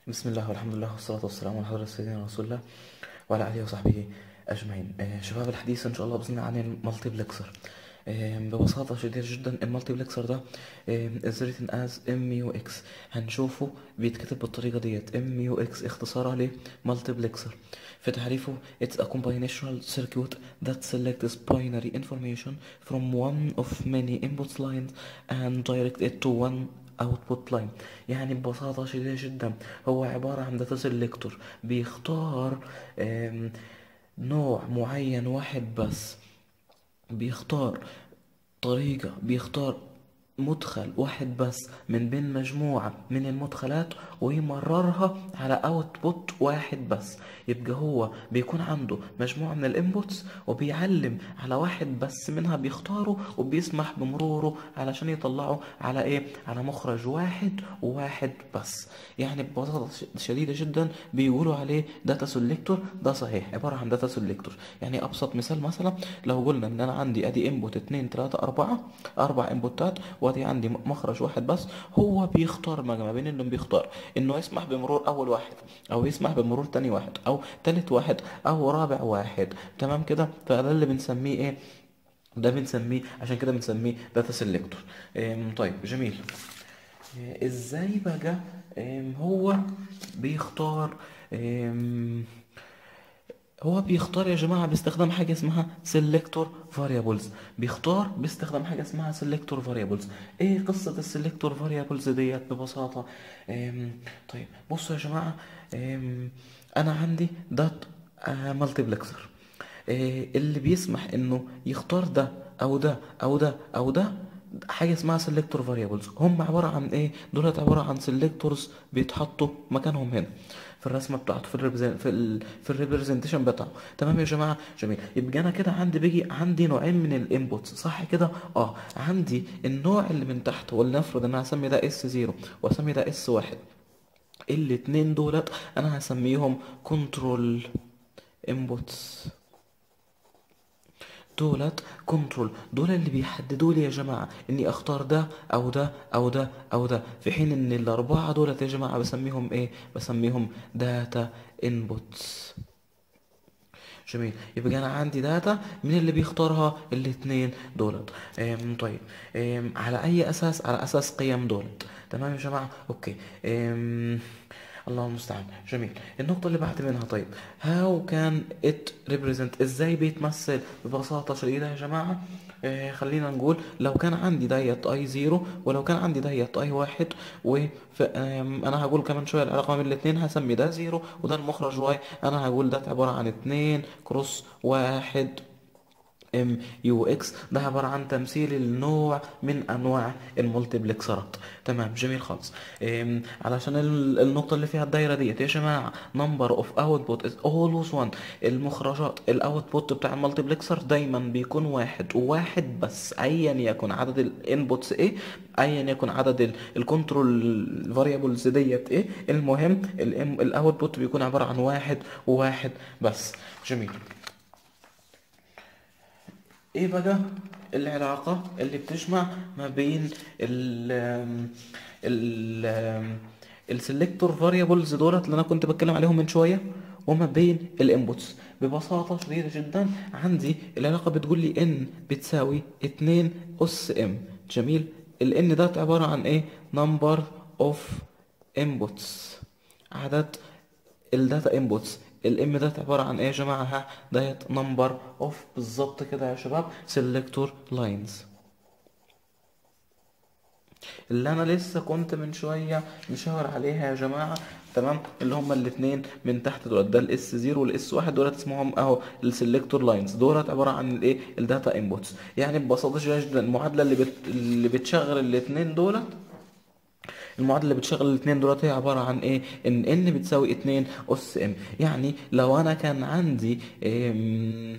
بسم الله والحمد لله والصلاة والسلام على حضرة سيدنا رسول الله وعلى آله وصحبه أجمعين آه، شباب الحديث إن شاء الله بإذن الله عن المالتيبلكسر آه، ببساطة شديدة جدا المالتيبلكسر ده آه، is written as MUX هنشوفه بيتكتب بالطريقة ديت MUX اختصارها ل multiplexer في تعريفه it's a combinational circuit that selects binary information from one of many input lines and direct it to one output line يعني ببساطة شديدة جدا هو عبارة عن داتا سيلكتور بيختار آم، نوع معين واحد بس بيختار طريقة بيختار مدخل واحد بس من بين مجموعة من المدخلات ويمررها على اوتبوت واحد بس يبقى هو بيكون عنده مجموعة من الانبوتس وبيعلم على واحد بس منها بيختاره وبيسمح بمروره علشان يطلعه على ايه على مخرج واحد وواحد بس يعني ببساطة ش- شديدة جدا بيقولوا عليه داتا سيلكتور ده صحيح عبارة عن داتا سيلكتور يعني ابسط مثال مثلا لو قلنا ان انا عندي ادي انبوت اتنين تلاتة اربعة اربع انبوتات وادي عندي م- مخرج واحد بس هو بيختار ما ما بين انهم بيختار انه يسمح بمرور اول واحد او يسمح بمرور تاني واحد او تالت واحد او رابع واحد تمام كده فده اللي بنسميه ايه ده بنسميه عشان كده بنسميه داتا سيلكتور طيب جميل إيه، ازاي بقى إم، هو بيختار إم، هو بيختار يا جماعة باستخدام حاجة اسمها selector variables بيختار باستخدام حاجة اسمها selector variables ايه قصة السلكتور variables ديت ببساطة أم طيب بصوا يا جماعة أم انا عندي دات مالتيبلكسر اللي بيسمح انه يختار ده او ده او ده او ده حاجه اسمها سيلكتور فاريبلز هم عباره عن ايه دولت عباره عن سيلكتورز بيتحطوا مكانهم هنا في الرسمه بتاعته في الريبريزن في ال في الريبريزنتيشن بتاعه تمام يا جماعه جميل يبقى انا كده عندي بيجي عندي نوعين من الانبوتس صح كده اه عندي النوع اللي من تحت ولنفرض ان انا هسمي ده اس 0 واسمي ده اس 1 الاتنين دولت انا هسميهم كنترول انبوتس دولت كنترول دول اللي بيحددوا لي يا جماعة اني اختار ده او ده او ده او ده في حين ان الاربعة دولت يا جماعة بسميهم ايه بسميهم داتا انبوتس جميل يبقى انا عندي داتا مين اللي بيختارها الاتنين دولت ام طيب ام على اي اساس على اساس قيم دولت تمام يا جماعة اوكي ام الله المستعان جميل النقطة اللي بعد منها طيب هاو كان ات ريبريزنت ازاي بيتمثل ببساطة شديدة يا جماعة آه خلينا نقول لو كان عندي ديت اي زيرو ولو كان عندي ديت اي واحد و انا هقول كمان شوية العلاقة بين الاتنين هسمي ده زيرو وده المخرج واي انا هقول ده عبارة عن اتنين كروس واحد ام يو اكس ده عبارة عن تمثيل النوع من انواع المولتيبلكسرات تمام جميل خالص ام علشان ال- النقطة اللي فيها الدايرة ديت يا جماعة number of output is always one المخرجات الاوتبوت بتاع المولتيبلكسر دايما بيكون واحد وواحد بس ايا يكن عدد الانبوتس ايه ايا يكن عدد الكنترول فاريبلز ديت ايه المهم الاوتبوت بيكون عبارة عن واحد وواحد بس جميل ايه بقى العلاقة اللي بتجمع ما بين ال ال السلكتور فاريبلز دولت اللي انا كنت بتكلم عليهم من شوية وما بين الانبوتس ببساطة شديدة جدا عندي العلاقة بتقول لي ان بتساوي اتنين اس ام جميل ال n ده عبارة عن ايه number of inputs عدد الداتا انبوتس الام ده عباره عن ايه يا جماعه ها ديت نمبر اوف بالظبط كده يا شباب سيلكتور لاينز اللي انا لسه كنت من شويه مشاور عليها يا جماعه تمام اللي هما الاثنين من تحت دولت ده الاس 0 والاس 1 دولت اسمهم اهو السيلكتور لاينز دولت عباره عن الايه الداتا انبوتس يعني ببساطه شديدة جدا المعادله اللي بت... اللي بتشغل الاثنين دولت المعادله اللي بتشغل الاثنين دولت هي عباره عن ايه ان ان بتساوي 2 اس ام يعني لو انا كان عندي ام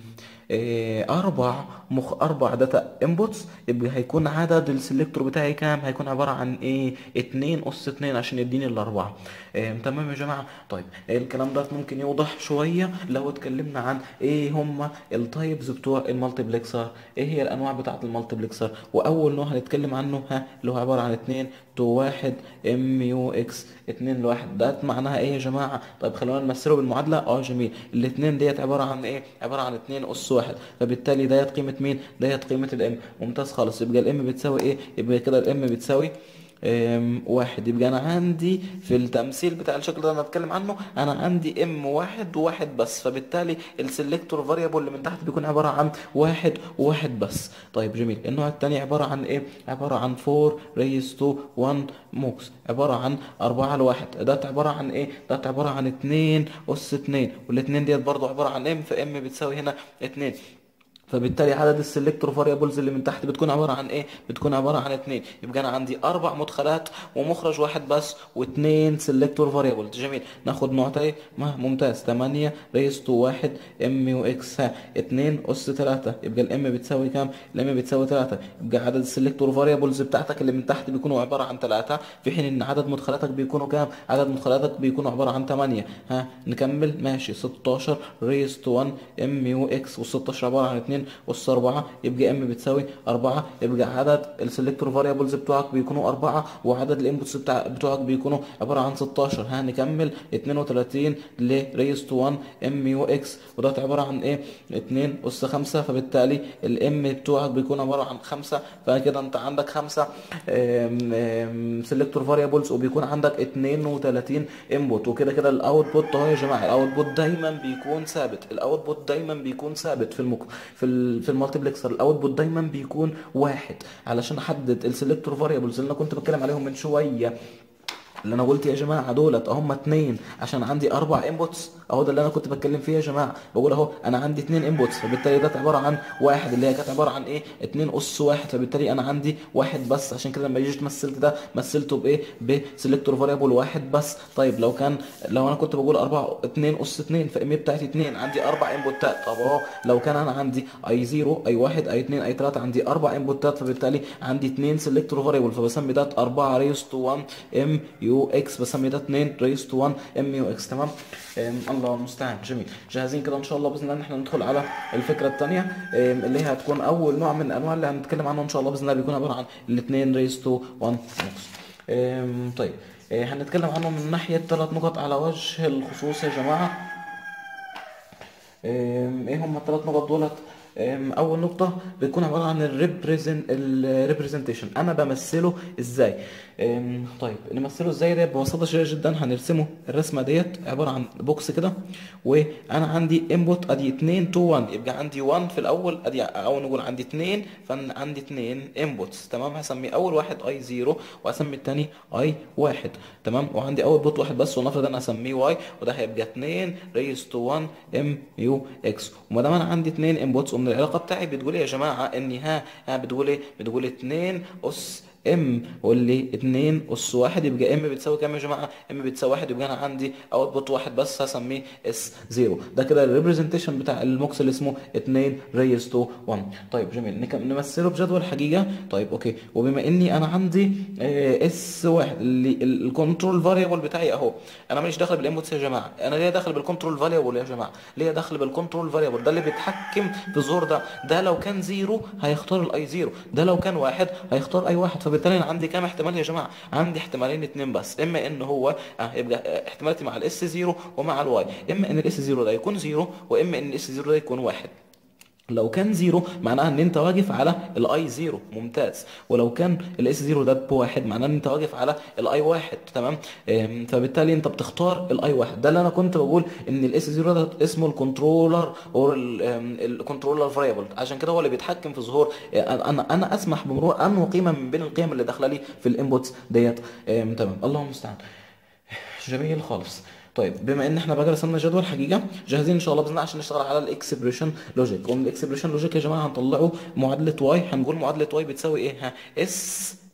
آه، اربع مخ اربع داتا انبوتس يبقى هيكون عدد السلكتور بتاعي كام هيكون عباره عن ايه 2 اس 2 عشان يديني الاربعه آه، تمام يا جماعه طيب آه، الكلام ده ممكن يوضح شويه لو اتكلمنا عن ايه هم التايبز بتوع المالتيبلكسر ايه هي الانواع بتاعه المالتيبلكسر واول نوع هنتكلم عنه ها اللي هو عباره عن 2 تو 1 ام يو اكس 2 لواحد ده معناها ايه يا جماعه طيب خلونا نمثله بالمعادله اه جميل الاثنين ديت عباره عن ايه عباره عن 2 اس واحد فبالتالي ديت قيمه مين ديت قيمه الام ممتاز خالص يبقى الام بتساوي ايه يبقى كده الام بتساوي أم، واحد يبقى انا عندي في التمثيل بتاع الشكل ده انا اتكلم عنه انا عندي ام واحد وواحد بس فبالتالي السلكتور فاريبل اللي من تحت بيكون عباره عن واحد وواحد بس طيب جميل النوع الثاني عباره عن ايه عباره عن 4 ريز تو 1 موكس عباره عن 4 لواحد ده عباره عن ايه ده عباره عن 2 اس 2 والاثنين ديت برضو عباره عن ام فام بتساوي هنا 2 فبالتالي عدد السلكتور فاريبلز اللي من تحت بتكون عباره عن ايه بتكون عباره عن اتنين يبقى انا عندي اربع مدخلات ومخرج واحد بس واتنين سلكتور فاريبلز جميل ناخد نوع تاني ما- ممتاز 8 ريز تو 1 ام يو اكس ها 2 اس 3 يبقى الام بتساوي كام الام بتساوي 3 يبقى عدد السلكتور فاريبلز بتاعتك اللي من تحت بيكونوا عباره عن 3 في حين ان عدد مدخلاتك بيكونوا كام عدد مدخلاتك بيكونوا عباره عن 8 ها نكمل ماشي 16 ريز تو 1 ام يو اكس وال16 عباره عن 2 اس 4 يبقى ام بتساوي 4 يبقى عدد السلكتور فاريبلز بتوعك بيكونوا 4 وعدد الانبوتس بتاع بتوعك بيكونوا عباره عن 16 ها نكمل 32 لريز تو 1 ام يو اكس وده عباره عن ايه 2 اس 5 فبالتالي الام بتوعك بيكون عباره عن 5 فكده انت عندك 5 سلكتور فاريبلز وبيكون عندك 32 انبوت وكده كده الاوتبوت اهو يا جماعه الاوتبوت دايما بيكون ثابت الاوتبوت دايما بيكون ثابت في المك... في ال... في المالتيبلكسر الاوتبوت دايما بيكون واحد علشان احدد السلكتور فاريبلز اللي انا كنت بتكلم عليهم من شويه اللي انا قلت يا جماعه دولت هم اتنين عشان عندي اربع انبوتس اهو ده اللي انا كنت بتكلم فيه يا جماعه بقول اهو انا عندي اتنين انبوتس فبالتالي ده عباره عن واحد اللي هي كانت عباره عن ايه اتنين اس واحد فبالتالي انا عندي واحد بس عشان كده لما جيت مثلت ده مثلته بايه بسلكتور فاريبل واحد بس طيب لو كان لو انا كنت بقول اربعة اتنين اس اتنين فام بتاعتي اتنين عندي اربع انبوتات طب اهو لو كان انا عندي اي زيرو اي واحد اي اتنين اي تلاته عندي اربع انبوتات فبالتالي عندي اتنين سلكتور فاريبل فبسمي ده 4 ريس تو 1 ام يو اكس بسمي ده 2 ريس تو 1 ام يو اكس تمام أم، الله المستعان جميل جاهزين كده ان شاء الله باذن الله ان احنا ندخل على الفكره الثانيه اللي هي هتكون اول نوع من الانواع اللي هنتكلم عنه ان شاء الله باذن الله بيكون عباره عن الاثنين ريس تو 1 نقص أم، طيب أه، هنتكلم عنه من ناحيه ثلاث نقط على وجه الخصوص يا جماعه أم، ايه هم الثلاث نقط دولت أم، اول نقطه بتكون عباره عن الريبريزنت الريبريزنتيشن انا بمثله ازاي أم، طيب نمثله ازاي ده ببساطه شديده جدا هنرسمه الرسمه ديت عباره عن بوكس كده وانا عندي انبوت ادي 2 تو 1 يبقى عندي 1 في الاول ادي او نقول عندي 2 فانا عندي 2 انبوتس تمام هسمي اول واحد اي 0 واسمي الثاني اي 1 تمام وعندي اول بوت واحد بس ونفرض انا اسميه واي وده هيبقى 2 ريز تو 1 ام يو اكس وما دام انا عندي 2 انبوتس ومن العلاقه بتاعي بتقول ايه يا جماعه اني ها ها بتقول ايه بتقول 2 اس ام واللي 2 اس واحد يبقى ام بتساوي كام يا جماعه ام بتساوي واحد يبقى انا عندي اوتبوت واحد بس هسميه اس 0 ده كده الريبريزنتيشن بتاع الموكس اللي اسمه 2 ريز تو 1 طيب جميل نك- نمثله بجدول حقيقه طيب اوكي وبما اني انا عندي اس واحد اللي الكنترول فاريبل بتاعي اهو انا ماليش داخل بالانبوتس يا جماعه انا ليه داخل بالكنترول فاريبل يا جماعه ليه داخل بالكنترول فاريبل ده اللي بيتحكم في الظهور ده ده لو كان زيرو هيختار الاي زيرو ده لو كان واحد هيختار اي واحد فبالتالي انا عندي كام احتمال يا جماعه عندي احتمالين اتنين بس اما ان هو اه يبقى اه، احتمالاتي مع الاس زيرو ومع الواي اما ان الاس زيرو ده يكون زيرو واما ان الاس زيرو ده يكون واحد لو كان زيرو معناها ان انت واقف على الاي زيرو ممتاز ولو كان الاس زيرو ده بواحد معناه ان انت واقف على الاي واحد تمام ام، فبالتالي انت بتختار الاي واحد ده اللي انا كنت بقول ان الاس زيرو ده اسمه الكنترولر او الكنترولر فاريبل عشان كده هو اللي بيتحكم في ظهور اه، انا انا اسمح بمرور انه قيمه من بين القيم اللي داخله لي في الانبوتس ديت ام، تمام الله المستعان جميل خالص طيب بما ان احنا بقى رسمنا جدول حقيقه جاهزين ان شاء الله باذن الله عشان نشتغل على الاكسبريشن لوجيك ومن الاكسبريشن لوجيك يا جماعه هنطلعوا معادله واي هنقول معادله واي بتساوي ايه ها اس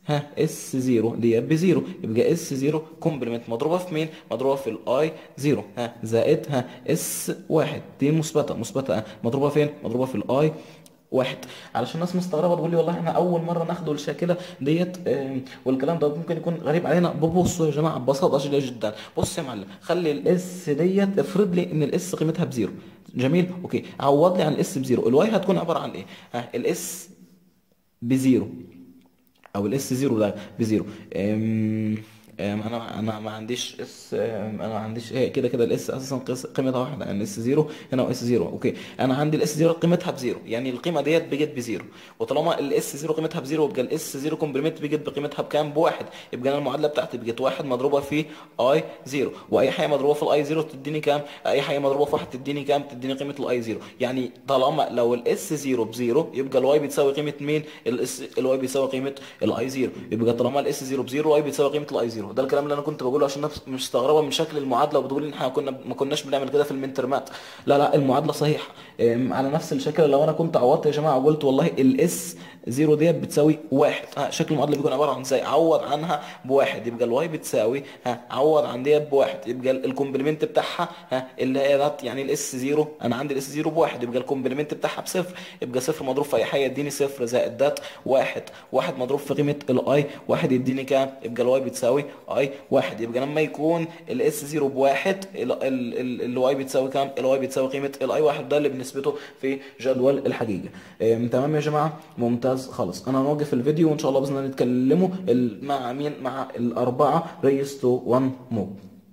ها اس 0 ديت بزيرو يبقى اس 0 كومبلمنت مضروبه في مين مضروبه في الاي 0 ها زائد ها اس 1 دي مثبته مثبته مضروبه فين مضروبه في الاي واحد علشان الناس مستغربه تقول لي والله احنا اول مره ناخده الشاكله ديت آم، والكلام ده ممكن يكون غريب علينا ببصوا يا جماعه ببساطه شديده جدا بص يا معلم خلي الاس ديت افرض لي ان الاس قيمتها بزيرو جميل اوكي عوض لي عن الاس بزيرو الواي هتكون عباره عن ايه ها الاس بزيرو او الاس زيرو ده بزيرو أم أم انا انا ما عنديش اس أم انا ما عنديش ايه كده كده الاس اساسا قيس- قيمتها واحده يعني اس زيرو هنا واس زيرو اوكي انا عندي الاس زيرو قيمتها بزيرو يعني القيمه ديت بقت بزيرو وطالما الاس زيرو قيمتها بزيرو يبقى الاس زيرو كومبلمنت بقت بقيمتها بكام بواحد يبقى انا المعادله بتاعتي بقت واحد مضروبه في اي زيرو واي حاجه مضروبه في الاي زيرو تديني كام اي حاجه مضروبه في واحد تديني كام تديني قيمه الاي زيرو يعني طالما لو الاس زيرو بزيرو يبقى الواي بتساوي قيمه مين الاس الواي بيساوي قيمه الاي زيرو يبقى طالما الاس زيرو بزيرو الواي بتساوي قيمه الاي زيرو ده الكلام اللي انا كنت بقوله عشان الناس مستغربه من شكل المعادله وبتقول ان احنا كنا ما كناش بنعمل كده في المنترمات لا لا المعادله صحيحه أم، على نفس الشكل لو انا كنت عوضت يا جماعه وقلت والله الاس زيرو ديت بتساوي واحد ها شكل المعادله بيكون عباره عن ازاي عوض عنها بواحد يبقى الواي بتساوي ها عوض عن ديت بواحد يبقى ال- الكومبلمنت بتاعها ها اللي هي ده يعني الاس زيرو انا عندي الاس زيرو بواحد يبقى الكومبلمنت بتاعها بصفر يبقى صفر مضروب في اي حاجه يديني صفر زائد دات واحد واحد مضروب في قيمه الاي واحد يديني كام يبقى الواي بتساوي اي واحد يبقى لما يكون الاس زيرو بواحد الواي بتساوي كام الواي بتساوي قيمه الاي واحد ده اللي بنثبته في جدول الحقيقه أم، تمام يا جماعه ممتاز خالص انا هنوقف الفيديو وان شاء الله باذن الله نتكلموا ال- مع مين مع الاربعه ريس تو 1 موب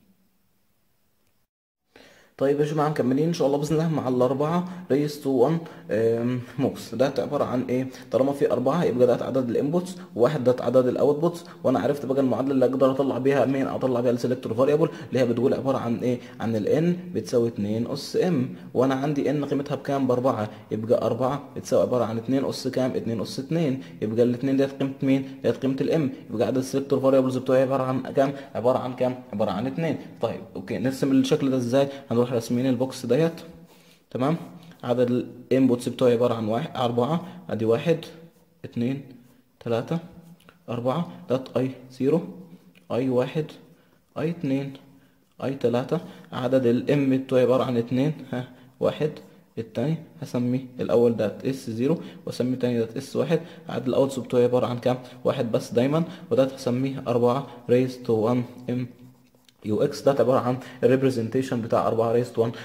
طيب يا جماعه مكملين ان شاء الله باذن الله مع الاربعه ريس تو 1 آم، موكس ده عباره عن ايه طالما في اربعه يبقى ده عدد الانبوتس وواحد ده عدد الاوتبوتس وانا عرفت بقى المعادله اللي اقدر اطلع بيها مين اطلع بيها السلكتور فاريبل اللي هي بتقول عباره عن ايه عن الان بتساوي 2 اس ام وانا عندي ان قيمتها بكام باربعه يبقى 4 بتساوي عباره عن 2 اس كام 2 اس 2 يبقى الاثنين ديت قيمه مين ديت قيمه الام يبقى عدد السلكتور فاريبلز بتوعي عباره عن كام عباره عن كام عباره عن 2 طيب اوكي نرسم الشكل ده ازاي هنروح راسمين البوكس ديت تمام عدد الانبوتس بتوعي عباره عن واحد أربعة ادي واحد اتنين تلاتة أربعة دات اي زيرو اي واحد اي اتنين اي تلاتة عدد الام بتوعي عبارة عن اتنين ها واحد التاني هسميه الاول دات اس زيرو واسميه التاني دات اس واحد عدد الاوتس بتوعي عبارة عن كام واحد بس دايما وده هسميه اربعة ريز تو 1 ام يو اكس ده عباره عن الريبريزنتيشن بتاع 4 ريست 1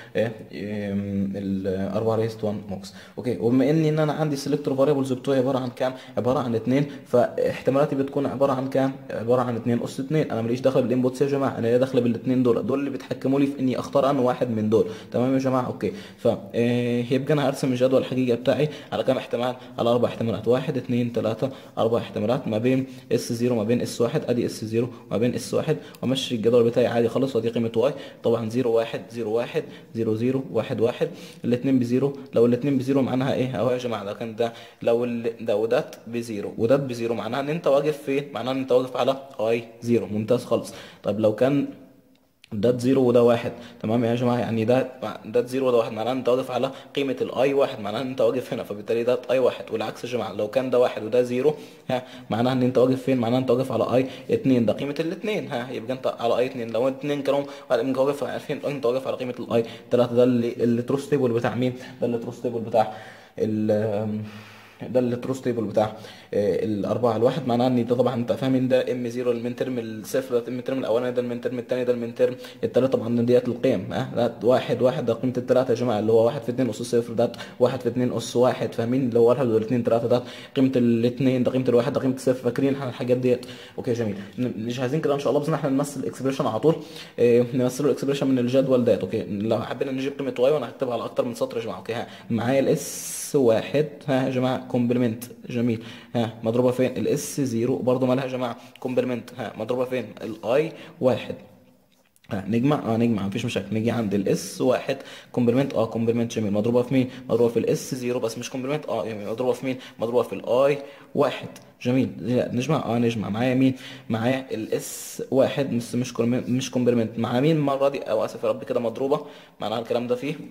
ال 4 ريست 1 موكس اوكي وبما اني ان انا عندي سيلكتور فاريبلز بتوعي عباره عن كام عباره عن 2 فاحتمالاتي بتكون عباره عن كام عباره عن 2 اس 2 انا ماليش دخل بالانبوتس يا جماعه انا ليا دخل بالاثنين دول دول اللي بيتحكموا لي في اني اختار انا واحد من دول تمام يا جماعه اوكي ف آه، يبقى انا هرسم الجدول الحقيقي بتاعي على كام احتمال على اربع احتمالات واحد اثنين ثلاثه اربع احتمالات ما بين اس 0 ما بين اس 1 ادي اس 0 ما بين اس 1 وامشي الجدول بتاعي عادي خالص ودي قيمه واي طبعا 0 1 0 1 0 0 1 1 الاثنين بزيرو لو الاثنين بزيرو معناها ايه اهو يا جماعه ده كان ده لو ال- ده ودات بزيرو ودات بزيرو معناها ان انت واقف فين معناها ان انت واقف على اي زيرو ممتاز خالص طيب لو كان ده زيرو وده واحد تمام يا جماعه يعني ده ده زيرو وده واحد معناه ان انت واقف على قيمه الاي واحد معناه ان انت واقف هنا فبالتالي ده اي واحد والعكس يا جماعه لو كان ده واحد وده زيرو ها معناها ان انت واقف فين معناه ان انت واقف على اي اتنين ده قيمه الاثنين ها يبقى انت على اي اتنين لو اتنين كانوا انت واقف عارفين انت واقف على قيمه الاي تلاته ده اللي الترو ستيبل بتاع مين ده الترو ستيبل بتاع ال ده الترو ستيبل بتاع آه، الاربعه الواحد معناه ان ده طبعا انت فاهم ان ده ام 0 المين ترم الصفر ده المين ترم الاولاني ده المين ترم الثاني ده المين ترم الثالث طبعا ديت القيم ها ده واحد واحد ده قيمه الثلاثه يا جماعه اللي هو واحد في 2 اس صفر ده واحد في 2 اس واحد فاهمين اللي هو واحد والاثنين ثلاثه ده قيمه الاثنين ده قيمه الواحد ده قيمه الصفر فاكرين احنا الحاجات ديت اوكي جميل ن- مش عايزين كده ان شاء الله بس احنا نمثل الاكسبريشن على طول آه، نمثله الاكسبريشن من الجدول ديت اوكي لو حبينا نجيب قيمه واي وانا هكتبها على اكتر من سطر يا جماعه اوكي ها معايا الاس واحد ها يا جماعه كومبلمنت جميل ها مضروبه فين الاس زيرو برضه مالها يا جماعه كومبلمنت ها مضروبه فين الاي واحد ها نجمع اه نجمع مفيش مشاكل نيجي عند الاس واحد كومبلمنت اه كومبلمنت جميل مضروبه في مين مضروبه في الاس زيرو بس مش كومبلمنت اه يعني مضروبه في مين مضروبه في الاي واحد جميل لا، نجمع اه نجمع معايا مين معايا الاس واحد بس مش كومبلمنت مش كومبلمنت مع مين المره دي او اسف يا رب كده مضروبه معناها الكلام ده فيه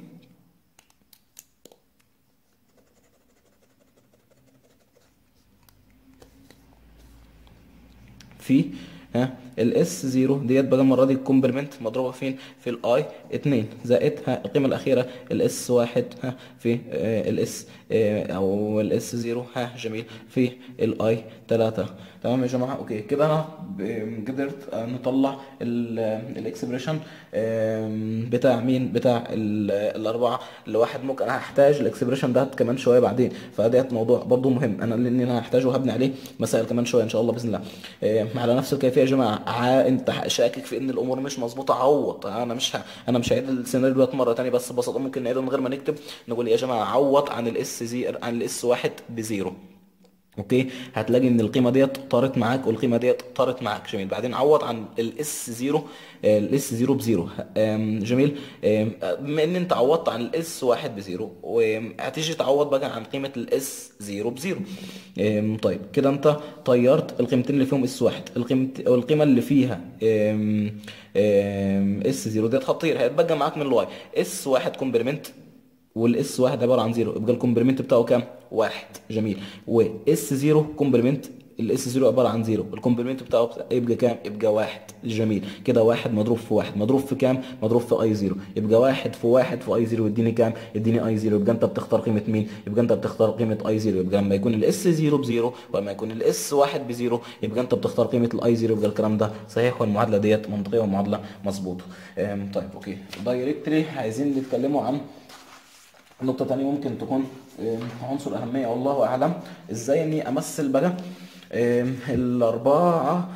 في ها الاس 0 ديت بقى المره دي الكومبلمنت مضروبه فين في الاي 2 زائد ها القيمه الاخيره الاس 1 ها في الاس او الاس 0 ها جميل في الاي 3 تمام يا جماعه اوكي كده انا ب- قدرت نطلع الاكسبريشن بتاع مين بتاع ال- الاربعه الواحد ممكن انا هحتاج الاكسبريشن ده كمان شويه بعدين فديت موضوع برضو مهم انا لان انا هحتاجه وهبني عليه مسائل كمان شويه ان شاء الله باذن الله آه، على نفس الكيفيه يا جماعه ع- انت شاكك في ان الامور مش مظبوطه عوض انا مش ه... انا مش هعيد السيناريو دوت مره تاني بس ببساطه ممكن نعيده من غير ما نكتب نقول يا جماعه عوض عن الاس زي عن الاس واحد بزيرو اوكي هتلاقي ان القيمه ديت طارت معاك والقيمه ديت طارت معاك جميل بعدين عوض عن الاس 0 الاس 0 بزيرو آم، جميل آم، بما ان انت عوضت عن الاس 1 بزيرو وهتيجي تعوض بقى عن قيمه الاس 0 بزيرو آم، طيب كده انت طيرت القيمتين اللي فيهم اس 1 القيمه او القيمه اللي فيها اس 0 ديت هتطير هيتبقى معاك من الواي اس 1 كومبلمنت والاس واحد عباره عن زيرو يبقى الكومبلمنت بتاعه كام؟ واحد جميل واس زيرو كومبلمنت الاس زيرو عباره عن زيرو الكومبلمنت بتاعه يبقى كام؟ يبقى واحد جميل كده واحد مضروب في واحد مضروب في كام؟ مضروب في اي زيرو يبقى واحد في واحد في اي زيرو يديني كام؟ يديني اي زيرو يبقى انت بتختار قيمه مين؟ يبقى انت بتختار قيمه اي زيرو يبقى لما يكون الاس زيرو بزيرو ولما يكون الاس واحد بزيرو يبقى انت بتختار قيمه الاي زيرو يبقى الكلام ده صحيح والمعادله ديت منطقيه والمعادله مظبوطه أم، طيب اوكي دايركتلي عايزين نتكلموا عن نقطة تانية ممكن تكون آم، عنصر أهمية والله أعلم إزاي إني أمثل بقى آم، الأربعة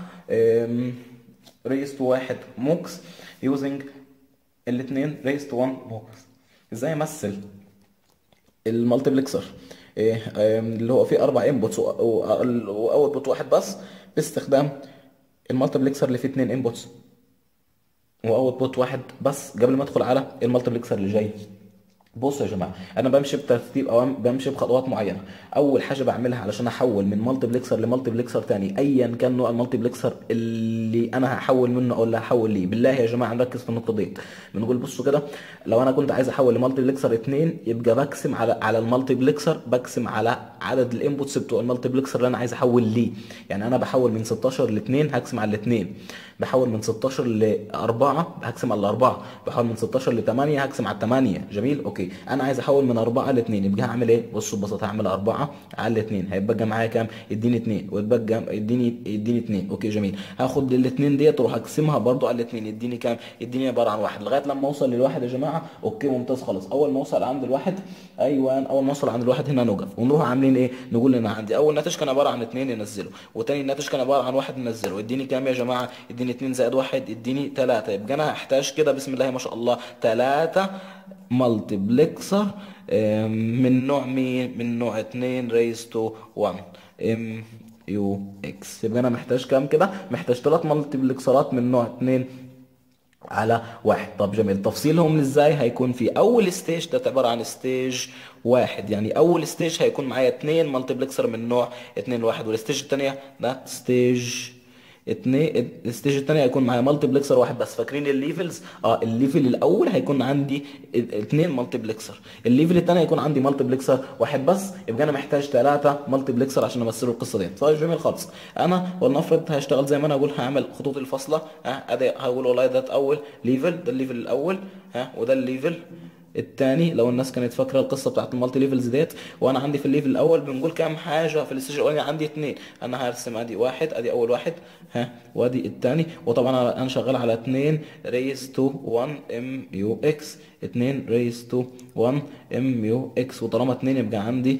ريست واحد موكس يوزنج الاتنين ريست 1 موكس إزاي أمثل المالتيبلكسر إيه، آم، اللي هو فيه أربع انبوتس وأوتبوت واحد بس باستخدام المالتيبلكسر اللي فيه اتنين انبوتس واوتبوت واحد بس قبل ما ادخل على المالتيبلكسر اللي جاي بصوا يا جماعه انا بمشي بترتيب او بمشي بخطوات معينه اول حاجه بعملها علشان احول من مالتيبلكسر لمالتيبلكسر تاني ايا كان نوع المالتيبلكسر اللي انا هحول منه او اللي هحول ليه بالله يا جماعه نركز في النقطه دي بنقول بصوا كده لو انا كنت عايز احول لمالتيبلكسر 2 يبقى بقسم على على المالتيبلكسر بقسم على عدد الانبوتس بتوع المالتيبلكسر اللي انا عايز احول ليه يعني انا بحول من 16 ل 2 هقسم على الاثنين بحول من 16 ل 4 هقسم على الاربعه بحول من 16 ل 8 هقسم على 8 جميل اوكي انا عايز احول من 4 ل 2 يبقى هعمل ايه بصوا ببساطه هعمل 4 على 2 هيبقى معايا كام يديني 2 ويتبقى يديني يديني 2 اوكي جميل هاخد الاثنين ديت اروح اقسمها برضو على الاثنين يديني كام يديني عباره عن واحد لغايه لما اوصل للواحد يا جماعه اوكي ممتاز خالص اول ما اوصل عند الواحد ايوه اول ما اوصل عند الواحد هنا نقف ونروح عاملين ايه نقول ان عندي اول ناتج كان عباره عن 2 ينزله وتاني ناتج كان عباره عن واحد ننزله يديني كام يا جماعه يديني 2 زائد واحد يديني 3 يبقى انا هحتاج كده بسم الله ما شاء الله 3 مالتيبلكسر من نوع مين من نوع 2 ريز تو 1 ام يو اكس يبقى انا محتاج كام كده محتاج ثلاث مالتيبلكسرات من نوع 2 على واحد طب جميل تفصيلهم ازاي هيكون في اول ستيج ده عباره عن ستيج واحد يعني اول ستيج هيكون معايا اتنين مالتيبلكسر من نوع اتنين واحد والستيج التانية ده ستيج اتنين الستيج التاني هيكون معايا مالتيبلكسر واحد بس فاكرين الليفلز اه الليفل الاول هيكون عندي ال- اتنين مالتيبلكسر الليفل التاني هيكون عندي مالتيبلكسر واحد بس يبقى انا محتاج ثلاثة مالتيبلكسر عشان امثله القصه دي طيب جميل خالص انا ولنفرض هشتغل زي ما انا اقول هعمل خطوط الفاصله ها ادي هقول والله ده اول ليفل ده الليفل الاول ها وده الليفل الثاني لو الناس كانت فاكره القصه بتاعت المالتي ليفلز ديت وانا عندي في الليفل الاول بنقول كام حاجه في الاستيج الاولاني عندي اثنين انا هرسم ادي واحد ادي اول واحد ها وادي الثاني وطبعا انا شغال على 2 ريز تو 1 ام يو اكس 2 ريز تو 1 ام يو اكس وطالما 2 يبقى عندي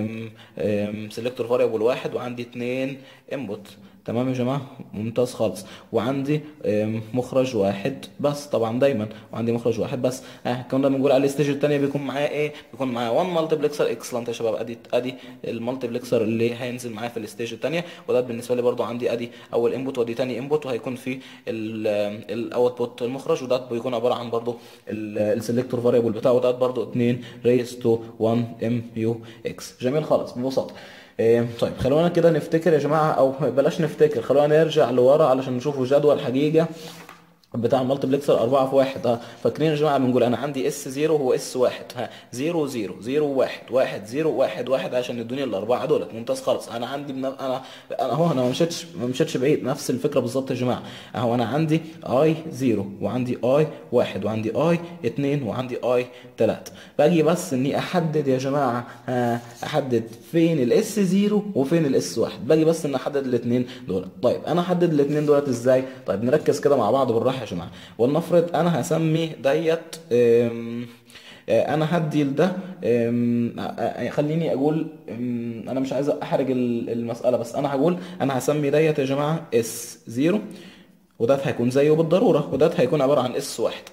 سيلكتور فاريبل واحد وعندي 2 انبوت تمام يا جماعه ممتاز خالص وعندي آم، مخرج واحد بس طبعا دايما وعندي مخرج واحد بس اه كنا بنقول على الستيج الثانيه بيكون معايا ايه بيكون معايا 1 مالتيبلكسر اكسلنت يا شباب ادي ادي المالتيبلكسر اللي هينزل معايا في الستيج الثانيه وده بالنسبه لي برضو عندي ادي اول انبوت وادي ثاني انبوت وهيكون في الاوتبوت المخرج وده بيكون عباره عن برضو السلكتور فاريبل بتاعه ده برضو 2 ريز تو 1 ام يو اكس جميل خالص ببساطه إيه، طيب خلونا كده نفتكر يا جماعة او بلاش نفتكر خلونا نرجع لورا علشان نشوفوا جدول حقيقة بتاع المالتيبلكسر 4 في 1 اه فاكرين يا جماعه بنقول انا عندي اس 0 هو اس 1 ها 0 0 0 1 1 0 1 1 عشان يدوني الاربعه دولت ممتاز خالص انا عندي بنا... انا انا اهو انا ما مشيتش ما مشيتش بعيد نفس الفكره بالظبط يا جماعه اهو انا عندي اي 0 وعندي اي 1 وعندي اي 2 وعندي اي 3 باجي بس اني احدد يا جماعه ها احدد فين الاس 0 وفين الاس 1 باجي بس ان احدد الاثنين دول طيب انا احدد الاثنين دولت ازاي طيب نركز كده مع بعض بالراحه يا جماعه ولنفرض انا هسمي ديت أم، آه، انا هدي لده أم، آه، آه، خليني اقول أم، انا مش عايز احرج ال- المساله بس انا هقول انا هسمي ديت يا جماعه اس 0 وده هيكون زيه بالضروره وده هيكون عباره عن اس 1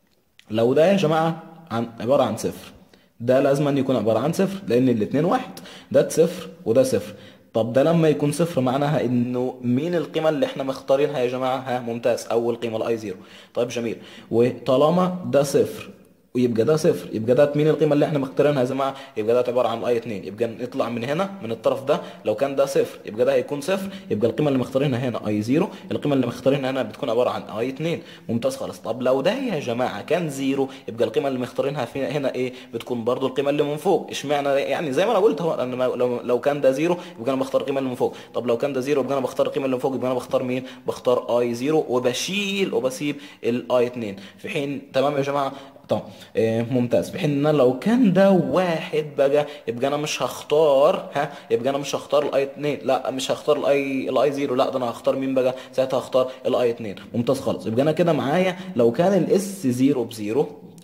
لو ده يا جماعة عن عبارة عن صفر ده لازم أن يكون عبارة عن صفر لأن الاتنين واحد ده صفر وده صفر طب ده لما يكون صفر معناها انه مين القيمة اللي احنا مختارينها يا جماعة ها ممتاز اول قيمة الاي زيرو طيب جميل وطالما ده صفر ويبقى ده صفر يبقى ده مين القيمه اللي احنا مختارينها يا جماعه يبقى ده عباره عن اي 2 يبقى نطلع من هنا من الطرف ده لو كان ده صفر يبقى ده هيكون صفر يبقى القيمه اللي مختارينها هنا اي 0 القيمه اللي مختارينها هنا بتكون عباره عن اي 2 ممتاز خالص طب لو ده يا جماعه كان زيرو يبقى القيمه اللي مختارينها في هنا ايه بتكون برضو القيمه اللي من فوق اشمعنى يعني زي ما انا قلت هو انا ما- لو لو كان ده زيرو يبقى انا بختار القيمه اللي من فوق طب لو كان ده زيرو يبقى انا بختار القيمه اللي من فوق يبقى انا بختار مين بختار اي 0 وبشيل وبسيب الاي 2 في حين تمام يا جماعه طبعا آه، ممتاز في حين ان أنا لو كان ده واحد بقى يبقى انا مش هختار ها يبقى انا مش هختار الاي 2 لا مش هختار الاي الاي 0 لا ده انا هختار مين بقى ساعتها هختار الاي 2 ممتاز خالص يبقى انا كده معايا لو كان الاس 0 بزيرو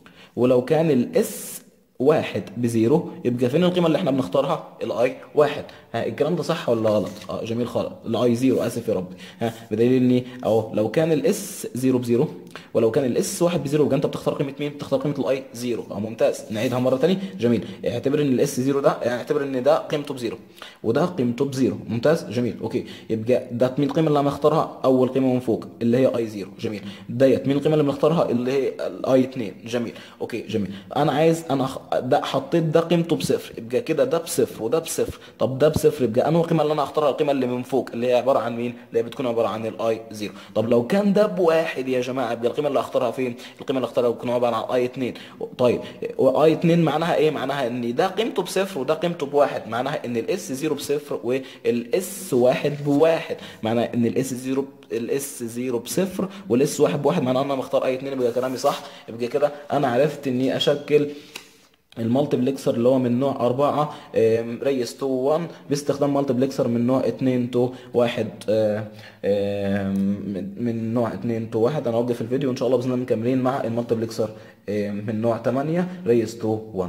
ولو كان الاس واحد بزيرو يبقى فين القيمة اللي احنا بنختارها؟ الاي واحد ها الكلام ده صح ولا غلط؟ اه جميل خالص الاي زيرو اسف يا ربي ها بدليل اني اهو لو كان الاس زيرو بزيرو ولو كان الاس واحد بزيرو يبقى انت بتختار قيمة مين؟ بتختار قيمة الاي زيرو اه ممتاز نعيدها مرة تاني جميل اعتبر ان الاس زيرو ده اعتبر ان ده قيمته بزيرو وده قيمته بزيرو ممتاز جميل اوكي يبقى ده مين القيمة اللي هنختارها؟ اول قيمة من فوق اللي هي اي زيرو جميل ديت مين القيمة اللي بنختارها؟ اللي هي الاي 2 جميل اوكي جميل انا عايز انا خ- ده حطيت ده قيمته بصفر يبقى كده ده بصفر وده بصفر طب ده بصفر يبقى انه القيمه اللي انا هختارها القيمه اللي من فوق اللي هي عباره عن مين اللي هي بتكون عباره عن الاي 0 طب لو كان ده بواحد يا جماعه يبقى القيمه اللي هختارها فين القيمه اللي هختارها بتكون عباره عن اي 2 طيب واي 2 معناها ايه معناها ان ده قيمته بصفر وده قيمته بواحد معناها ان الاس 0 بصفر والاس 1 بواحد معناها ان الاس 0 الاس 0 بصفر والاس 1 بواحد معناها ان انا مختار اي 2 يبقى كلامي صح يبقى كده انا عرفت اني اشكل المالتيبلكسر اللي هو من نوع 4 آم، ريس تو 1 باستخدام مالتيبلكسر من نوع 2 تو 1 آه، آم، من- من نوع 2 تو 1 انا اوقف الفيديو وان شاء الله باذن الله مكملين مع المالتيبلكسر آم، من نوع 8 ريس تو 1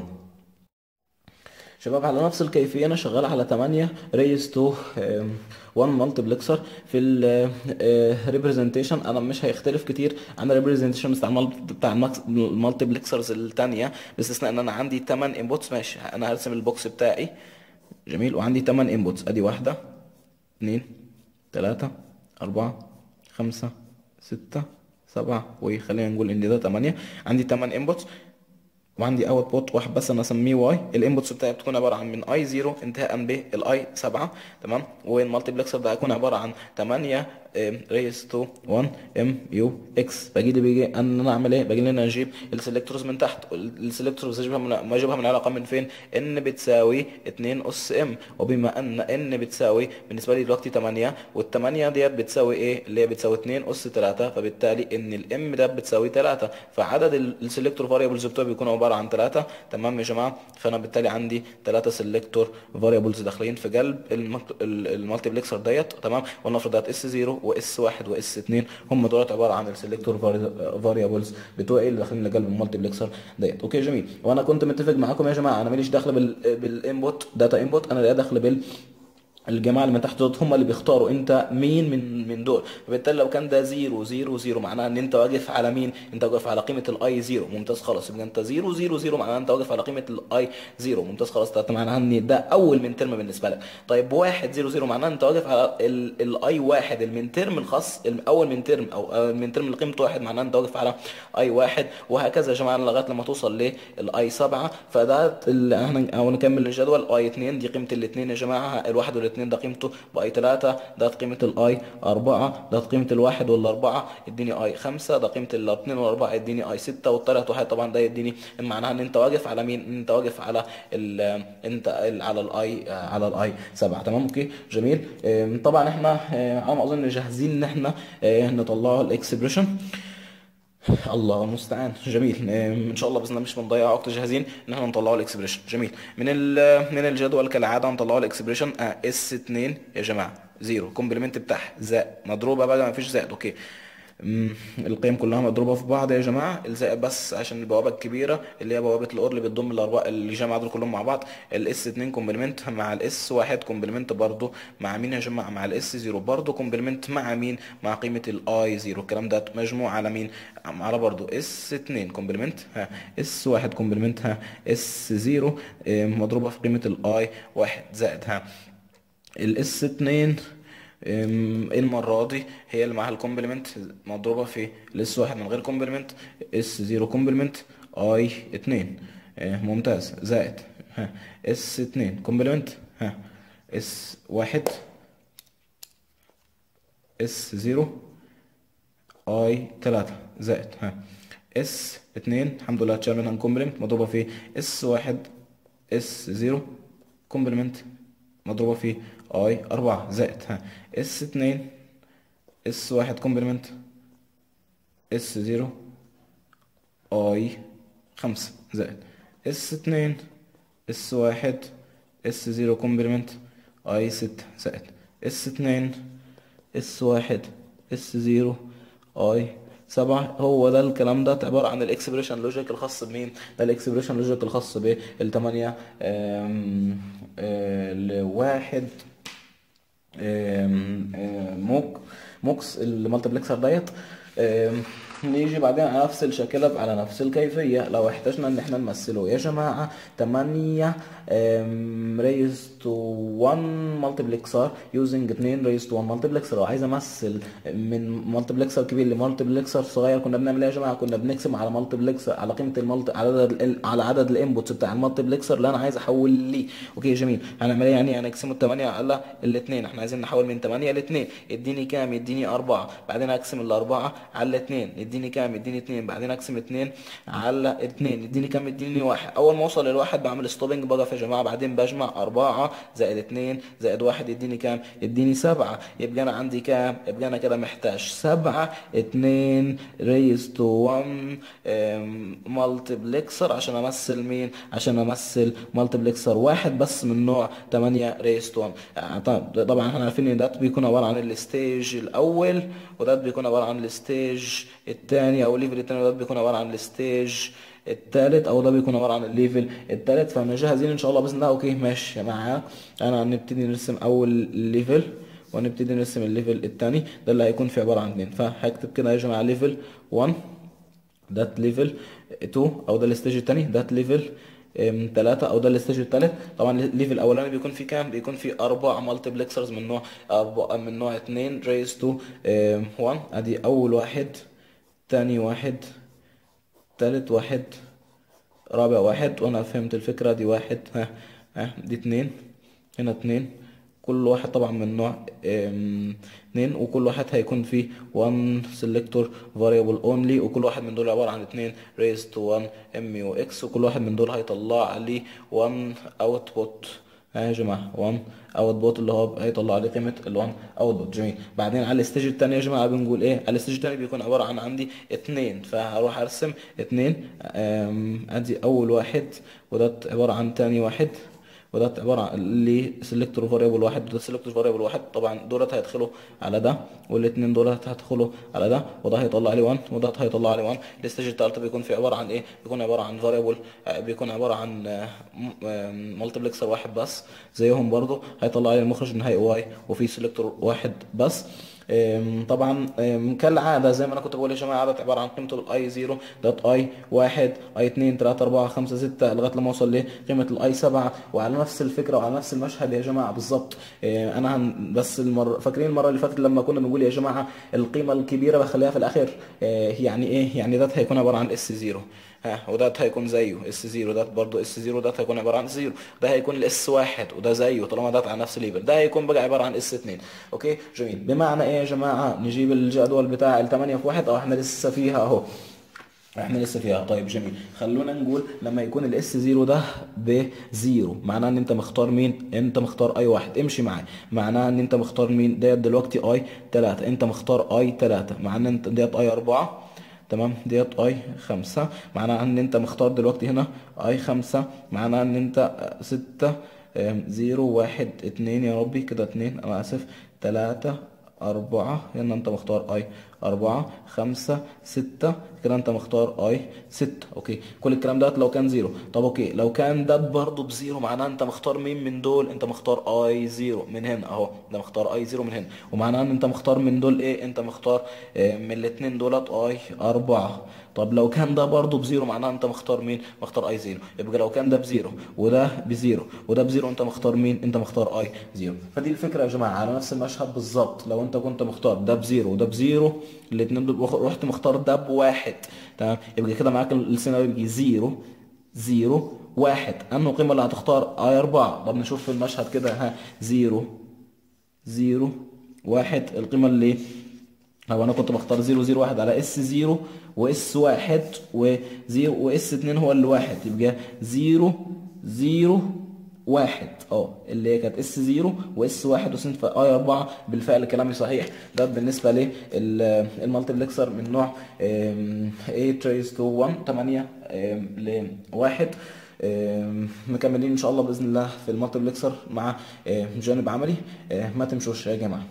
شباب على نفس الكيفية أنا شغال على 8 ريز تو 1 مالتيبلكسر في الريبريزنتيشن أنا مش هيختلف كتير عن الريبريزنتيشن بتاع المال- بتاع المالتيبلكسرز التانية باستثناء إن أنا عندي 8 انبوتس ماشي أنا هرسم البوكس بتاعي جميل وعندي 8 انبوتس أدي واحدة اتنين تلاتة أربعة خمسة ستة سبعة وخلينا نقول إن ده 8 عندي 8 انبوتس وعندي اوت بوت واحد بس انا اسميه واي الانبوتس بتاعي بتكون عباره عن من اي 0 انتهاء بالاي 7 تمام والمالتيبلكسر ده هيكون عباره عن 8 ريس تو 1 ام يو اكس باجي لي بيجي ان انا اعمل ايه باجي لي انا اجيب السلكتورز من تحت السلكتورز اجيبها من ما اجيبها من علاقه من فين ان بتساوي 2 اس ام وبما ان ان بتساوي بالنسبه لي دلوقتي 8 وال8 ديت بتساوي ايه اللي هي بتساوي 2 اس 3 فبالتالي ان الام ده بتساوي 3 فعدد السلكتور فاريبلز بتوعي بيكون عباره عن 3 تمام يا جماعه فانا بالتالي عندي 3 سلكتور فاريبلز داخلين في قلب المالتيبلكسر ديت تمام ولنفرض ديت اس 0 واس 1 واس 2 هم دولت عباره عن السلكتور فاريبلز بتوعي اللي داخلين لقلب المالتيبلكسر ديت اوكي جميل وانا كنت متفق معاكم يا جماعه انا ماليش دخل بال بالانبوت داتا انبوت انا ليا دخل بال الجماعه اللي من تحت دول هم اللي بيختاروا انت مين من من دول فبالتالي لو كان ده 0 0 0 معناها ان انت واقف على مين انت واقف على قيمه الاي 0 ممتاز خلاص يبقى انت 0 0 0 معناها انت واقف على قيمه الاي 0 ممتاز خلاص ده معناها ان ده اول من ترم بالنسبه لك طيب 1 0 0 معناها انت واقف على الاي 1 المن ترم الخاص اول من ترم او من ترم اللي قيمته 1 معناها انت واقف على اي 1 وهكذا يا جماعه لغايه لما توصل للاي 7 فده اللي احنا او نكمل الجدول اي 2 دي قيمه الاثنين يا جماعه الواحد والاثنين والاتنين ده قيمته باي 3 ده قيمة الاي 4 ده قيمة الواحد والاربعة يديني اي 5 ده قيمة الاتنين والاربعة يديني اي 6 والتلات واحد طبعا ده يديني معناها ان انت واقف على مين ان انت واقف على ال انت ال- على الاي على الاي 7 تمام اوكي جميل آم، طبعا احنا آه، على ما اظن جاهزين ان احنا آه، نطلعوا الاكسبريشن الله المستعان جميل آم، ان شاء الله باذن الله مش بنضيع وقت جاهزين ان احنا نطلعوا الاكسبريشن جميل من ال- من الجدول كالعاده هنطلعوا الاكسبريشن اه اس 2 يا جماعه زيرو كومبلمنت بتاعها زائد مضروبه بقى ما فيش زائد اوكي أمم، القيم كلها مضروبه في بعض يا جماعه الزائد بس عشان البوابه الكبيره اللي هي بوابه الاور اللي بتضم الاربعه اللي جمع دول كلهم مع بعض الاس 2 كومبلمنت مع الاس 1 كومبلمنت برضو مع مين يا جماعه مع الاس 0 برضو كومبلمنت مع مين مع قيمه الاي 0 الكلام ده مجموع على مين على برضو اس 2 كومبلمنت ها اس 1 كومبلمنت ها اس 0 مضروبه في قيمه الاي 1 زائد ها الاس 2 أم، المرة دي هي اللي معاها الكومبلمنت مضروبة في الاس واحد من غير كومبلمنت اس زيرو كومبلمنت اي اتنين اه، ممتاز زائد ها اس اتنين كومبلمنت ها اس واحد اس زيرو اي تلاتة زائد ها اس اتنين الحمد لله اتشال منها كومبلمنت مضروبة في اس واحد اس زيرو كومبلمنت مضروبة في اي أربعة زائد ها اس اتنين اس واحد كومبلمنت اس زيرو اي خمسة زائد اس اتنين اس واحد اس زيرو كومبلمنت اي ستة زائد اس اتنين اس واحد اس زيرو اي سبعة هو ده الكلام ده عبارة عن الاكسبريشن لوجيك الخاص بمين؟ ده الاكسبريشن لوجيك الخاص بالتمانية آم، آه، لواحد آم، آم، موك موكس المالتيبلكسر ديت آم، نيجي بعدين على نفس الشكل على نفس الكيفية لو احتاجنا ان احنا نمثله يا جماعة 8 ريز تو 1 مالتيبلكسر يوزنج 2 ريز تو 1 مالتيبلكسر لو عايز امثل من مالتيبلكسر كبير لمالتيبلكسر صغير كنا بنعمل ايه يا جماعة كنا بنقسم على مالتيبلكسر على قيمة المالتي على عدد ال- على عدد الانبوتس بتاع المالتيبلكسر اللي انا عايز احول ليه اوكي جميل هنعمل ايه يعني هنقسم ال 8 على الاثنين احنا عايزين نحول من 8 ل 2 يديني كام يديني 4 بعدين اقسم الاربعة على الاثنين يديني كام يديني 2 بعدين اقسم 2 على 2 يديني كام يديني واحد اول ما اوصل للواحد بعمل ستوبنج بقف يا جماعه بعدين بجمع 4 زائد 2 زائد 1 يديني كام يديني 7 يبقى انا عندي كام يبقى انا كده محتاج 7 2 ريز تو 1 مالتيبلكسر عشان امثل مين عشان امثل مالتيبلكسر واحد بس من نوع 8 ريز تو 1 آه، طب- طبعا احنا عارفين ان ده بيكون عباره عن الستيج الاول وده بيكون عباره عن الستيج الثاني او الليفل الثاني وده بيكون عباره عن الستيج التالت او ده بيكون عباره عن الليفل التالت فاحنا جاهزين ان شاء الله باذن الله اوكي ماشي معاك انا هنبتدي نرسم اول ليفل وهنبتدي نرسم الليفل الثاني ده اللي هيكون فيه عباره عن اتنين فهكتب كده يا جماعه ليفل 1 ده ليفل 2 او ده الستيج الثاني ده ليفل ثلاثة او ده الستيج الثالث طبعا الليفل الاولاني بيكون فيه كام بيكون فيه اربع مالتيبلكسرز من نوع أربع من نوع 2 ريز تو 1 ادي اول واحد تاني واحد تالت واحد رابع واحد وانا فهمت الفكرة دي واحد ها ها دي اتنين هنا اتنين كل واحد طبعا من نوع ام، اتنين وكل واحد هيكون فيه one selector variable only وكل واحد من دول عبارة عن اتنين raised to 1 mu x وكل واحد من دول هيطلع لي one output ها يا جماعة 1 اوتبوت اللي هو هيطلع لي قيمة ال 1 اوتبوت جميل بعدين على الستيج التاني يا جماعة بنقول ايه على الستيج التاني بيكون عبارة عن عندي اتنين فهروح ارسم اتنين أم، ادي اول واحد وده عبارة عن تاني واحد وده عبارة عن ليه سيلكتور فاريبل واحد وده سيلكتور فاريبل واحد طبعا دولت هيدخلوا على ده والاثنين دولت هيدخلوا على ده وده هيطلع لي 1 وده هيطلع لي 1 الستيج الثالث بيكون في عبارة عن ايه بيكون عبارة عن فاريبل بيكون عبارة عن مالتيبلكسر واحد بس زيهم برضو هيطلع لي المخرج النهائي واي وفي سيلكتور واحد بس أم، طبعا أم، كالعادة زي ما انا كنت بقول يا جماعة عدد عبارة عن قيمته الاي 0 دوت اي 1 اي 2 3 4 5 6 لغاية لما اوصل لقيمة الاي 7 وعلى نفس الفكرة وعلى نفس المشهد يا جماعة بالظبط أم، انا هن بس المرة فاكرين المرة اللي فاتت لما كنا بنقول يا جماعة القيمة الكبيرة بخليها في الاخر أه، يعني ايه يعني ده هيكون عبارة عن اس 0 ها وده هيكون زيه اس 0 ده برضه اس 0 ده هيكون عباره عن 0 ده هيكون الاس 1 وده زيه طالما ده على نفس الليفل ده هيكون بقى عباره عن اس 2 اوكي جميل بمعنى ايه يا جماعه نجيب الجدول بتاع ال 8 في 1 اه احنا لسه فيها اهو احنا لسه فيها طيب جميل خلونا نقول لما يكون الاس 0 ده بزيرو معناه ان انت مختار مين انت مختار اي واحد امشي معايا معناه ان انت مختار مين ديت دلوقتي اي 3 انت مختار اي 3 معناه ان انت ديت اي 4 تمام ديت اي 5 معناها ان انت مختار دلوقتي هنا اي 5 معناها ان انت 6 0 1 2 يا ربي كده 2 انا اسف 3 أربعة هنا أنت مختار أي أربعة خمسة ستة كده أنت مختار أي ستة أوكي كل الكلام ده لو كان زيرو طب أوكي لو كان ده برضه بزيرو معناه أنت مختار مين من دول أنت مختار أي زيرو من هنا أهو ده مختار أي زيرو من هنا ومعناه أن أنت مختار من دول إيه أنت مختار آه، من الاتنين دولت أي أربعة طب لو كان ده برضه بزيرو معناه انت مختار مين مختار اي زيرو يبقى لو كان ده بزيرو وده بزيرو وده بزيرو انت مختار مين انت مختار اي زيرو فدي الفكره يا جماعه على نفس المشهد بالظبط لو انت كنت مختار ده بزيرو وده بزيرو الاثنين دول وخ- رحت مختار ده بواحد تمام يبقى كده معاك السيناريو يجي زيرو زيرو واحد انه القيمه اللي هتختار اي 4 طب نشوف في المشهد كده ها زيرو زيرو واحد القيمه اللي هو انا كنت بختار زيرو زيرو واحد على اس زيرو واس واحد وزيرو واس اتنين هو اللي واحد يبقى زيرو زيرو واحد اه اللي هي كانت اس زيرو واس واحد وسنت في اي اربعة بالفعل كلامي صحيح ده بالنسبة للمالتيبلكسر من نوع 8 تريز تو 1 8 ل 1 مكملين ان شاء الله باذن الله في المالتيبلكسر مع آم، جانب عملي آم، ما تمشوش يا جماعه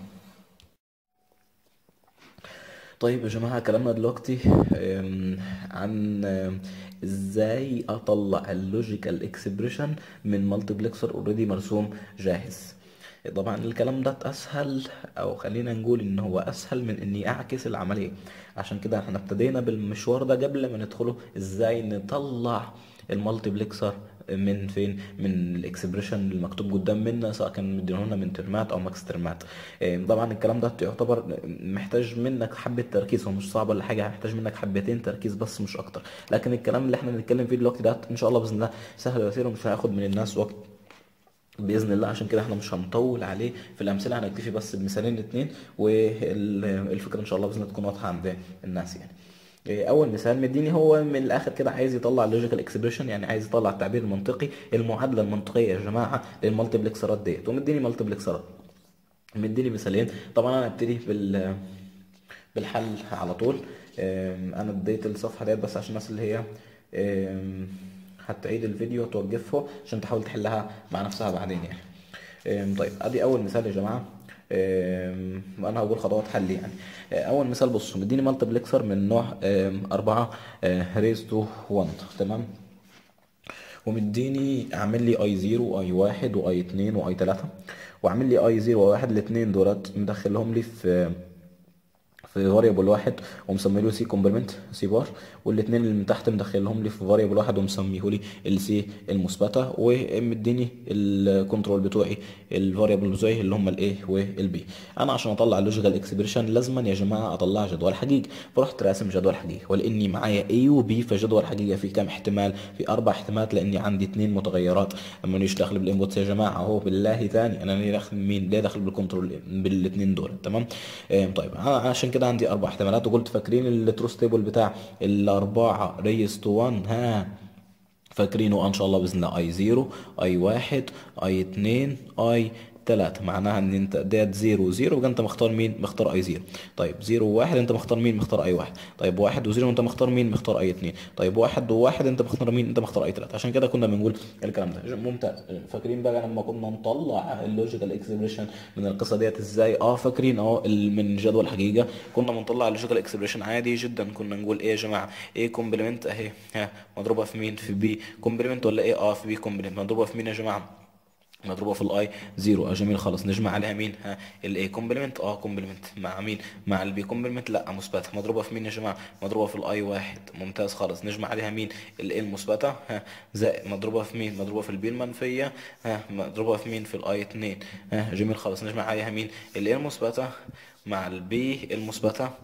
طيب يا جماعة كلامنا دلوقتي أم، عن أم، ازاي اطلع اللوجيكال اكسبريشن من مالتيبلكسر اوريدي مرسوم جاهز طبعا الكلام ده اسهل او خلينا نقول ان هو اسهل من اني اعكس العملية عشان كده احنا ابتدينا بالمشوار ده قبل ما ندخله ازاي نطلع المالتيبلكسر من فين من الاكسبريشن المكتوب قدام منا سواء كان مدينهولنا من ترمات او ماكس ترمات إيه، طبعا الكلام ده يعتبر محتاج منك حبه تركيز هو مش صعب ولا حاجه محتاج منك حبتين تركيز بس مش اكتر لكن الكلام اللي احنا بنتكلم فيه دلوقتي ده ان شاء الله باذن الله سهل ويسير ومش هياخد من الناس وقت باذن الله عشان كده احنا مش هنطول عليه في الامثله هنكتفي بس بمثالين اتنين والفكره ان شاء الله باذن الله تكون واضحه عند الناس يعني إيه، اول مثال مديني هو من الاخر كده عايز يطلع اللوجيكال اكسبريشن يعني عايز يطلع التعبير المنطقي المعادله المنطقيه يا جماعه للمالتيبلكسرات ديت ومديني مالتيبلكسرات مديني مثالين طبعا انا ابتدي بال بالحل على طول أم، انا اديت الصفحه ديت بس عشان الناس اللي هي أم، هتعيد الفيديو توقفه عشان تحاول تحلها مع نفسها بعدين يعني أم، طيب ادي اول مثال يا جماعه أم، وانا هقول خطوات حل يعني أه، اول مثال بصوا مديني مالتيبلكسر من نوع 4 ريز تو 1 تمام ومديني عامل لي اي 0 واي 1 واي 2 واي 3 وعامل لي اي 0 واي 1 الاثنين دولت مدخلهم لي في في فاريبل واحد ومسمي له سي كومبلمنت سي بار والاثنين اللي من تحت مدخلهم لي في فاريبل واحد ومسميه لي السي المثبته ومديني الكنترول بتوعي الفاريبل بتوعي اللي هم الاي والبي انا عشان اطلع اللوجيكال اكسبريشن لازما يا جماعه اطلع جدول حقيقي فرحت راسم جدول حقيقي ولاني معايا اي وبي فجدول حقيقي في كام احتمال في اربع احتمالات لاني عندي اثنين متغيرات اما ليش داخل بالانبوتس يا جماعه اهو بالله ثاني انا ليه داخل مين ليه داخل بالكنترول بالاثنين دول تمام آه طيب انا عشان كده عندي اربع احتمالات وقلت فاكرين التروس تيبل بتاع الاربعه ريس تو 1 ها فاكرينه ان شاء الله باذن الله اي 0 اي 1 اي 2 اي 3 معناها ان انت ديت 0 0 يبقى انت مختار مين مختار اي 0 طيب 0 1 انت مختار مين مختار اي 1 طيب 1 و0 انت مختار مين مختار اي 2 طيب 1 و1 انت مختار مين انت مختار اي 3 عشان كده كنا بنقول الكلام ده ممتاز فاكرين بقى لما كنا نطلع اللوجيكال اكسبريشن من القصه ديت ازاي اه فاكرين اه ال- من جدول حقيقه كنا بنطلع اللوجيكال اكسبريشن عادي جدا كنا نقول ايه يا جماعه ايه كومبلمنت اهي ها مضروبه في مين في بي كومبلمنت ولا ايه اه في بي كومبلمنت مضروبه في مين يا جماعه مضروبه في الاي زيرو اه جميل خلاص نجمع عليها مين ها الاي كومبلمنت اه كومبلمنت مع مين مع البي كومبلمنت لا مثبته مضروبه في مين يا جماعه مضروبه في الاي واحد ممتاز خلاص نجمع عليها مين الاي المثبته ها زائد مضروبه في مين مضروبه في البي المنفيه ها مضروبه في مين في الاي 2 ها جميل خلاص نجمع عليها مين الاي المثبته مع البي المثبته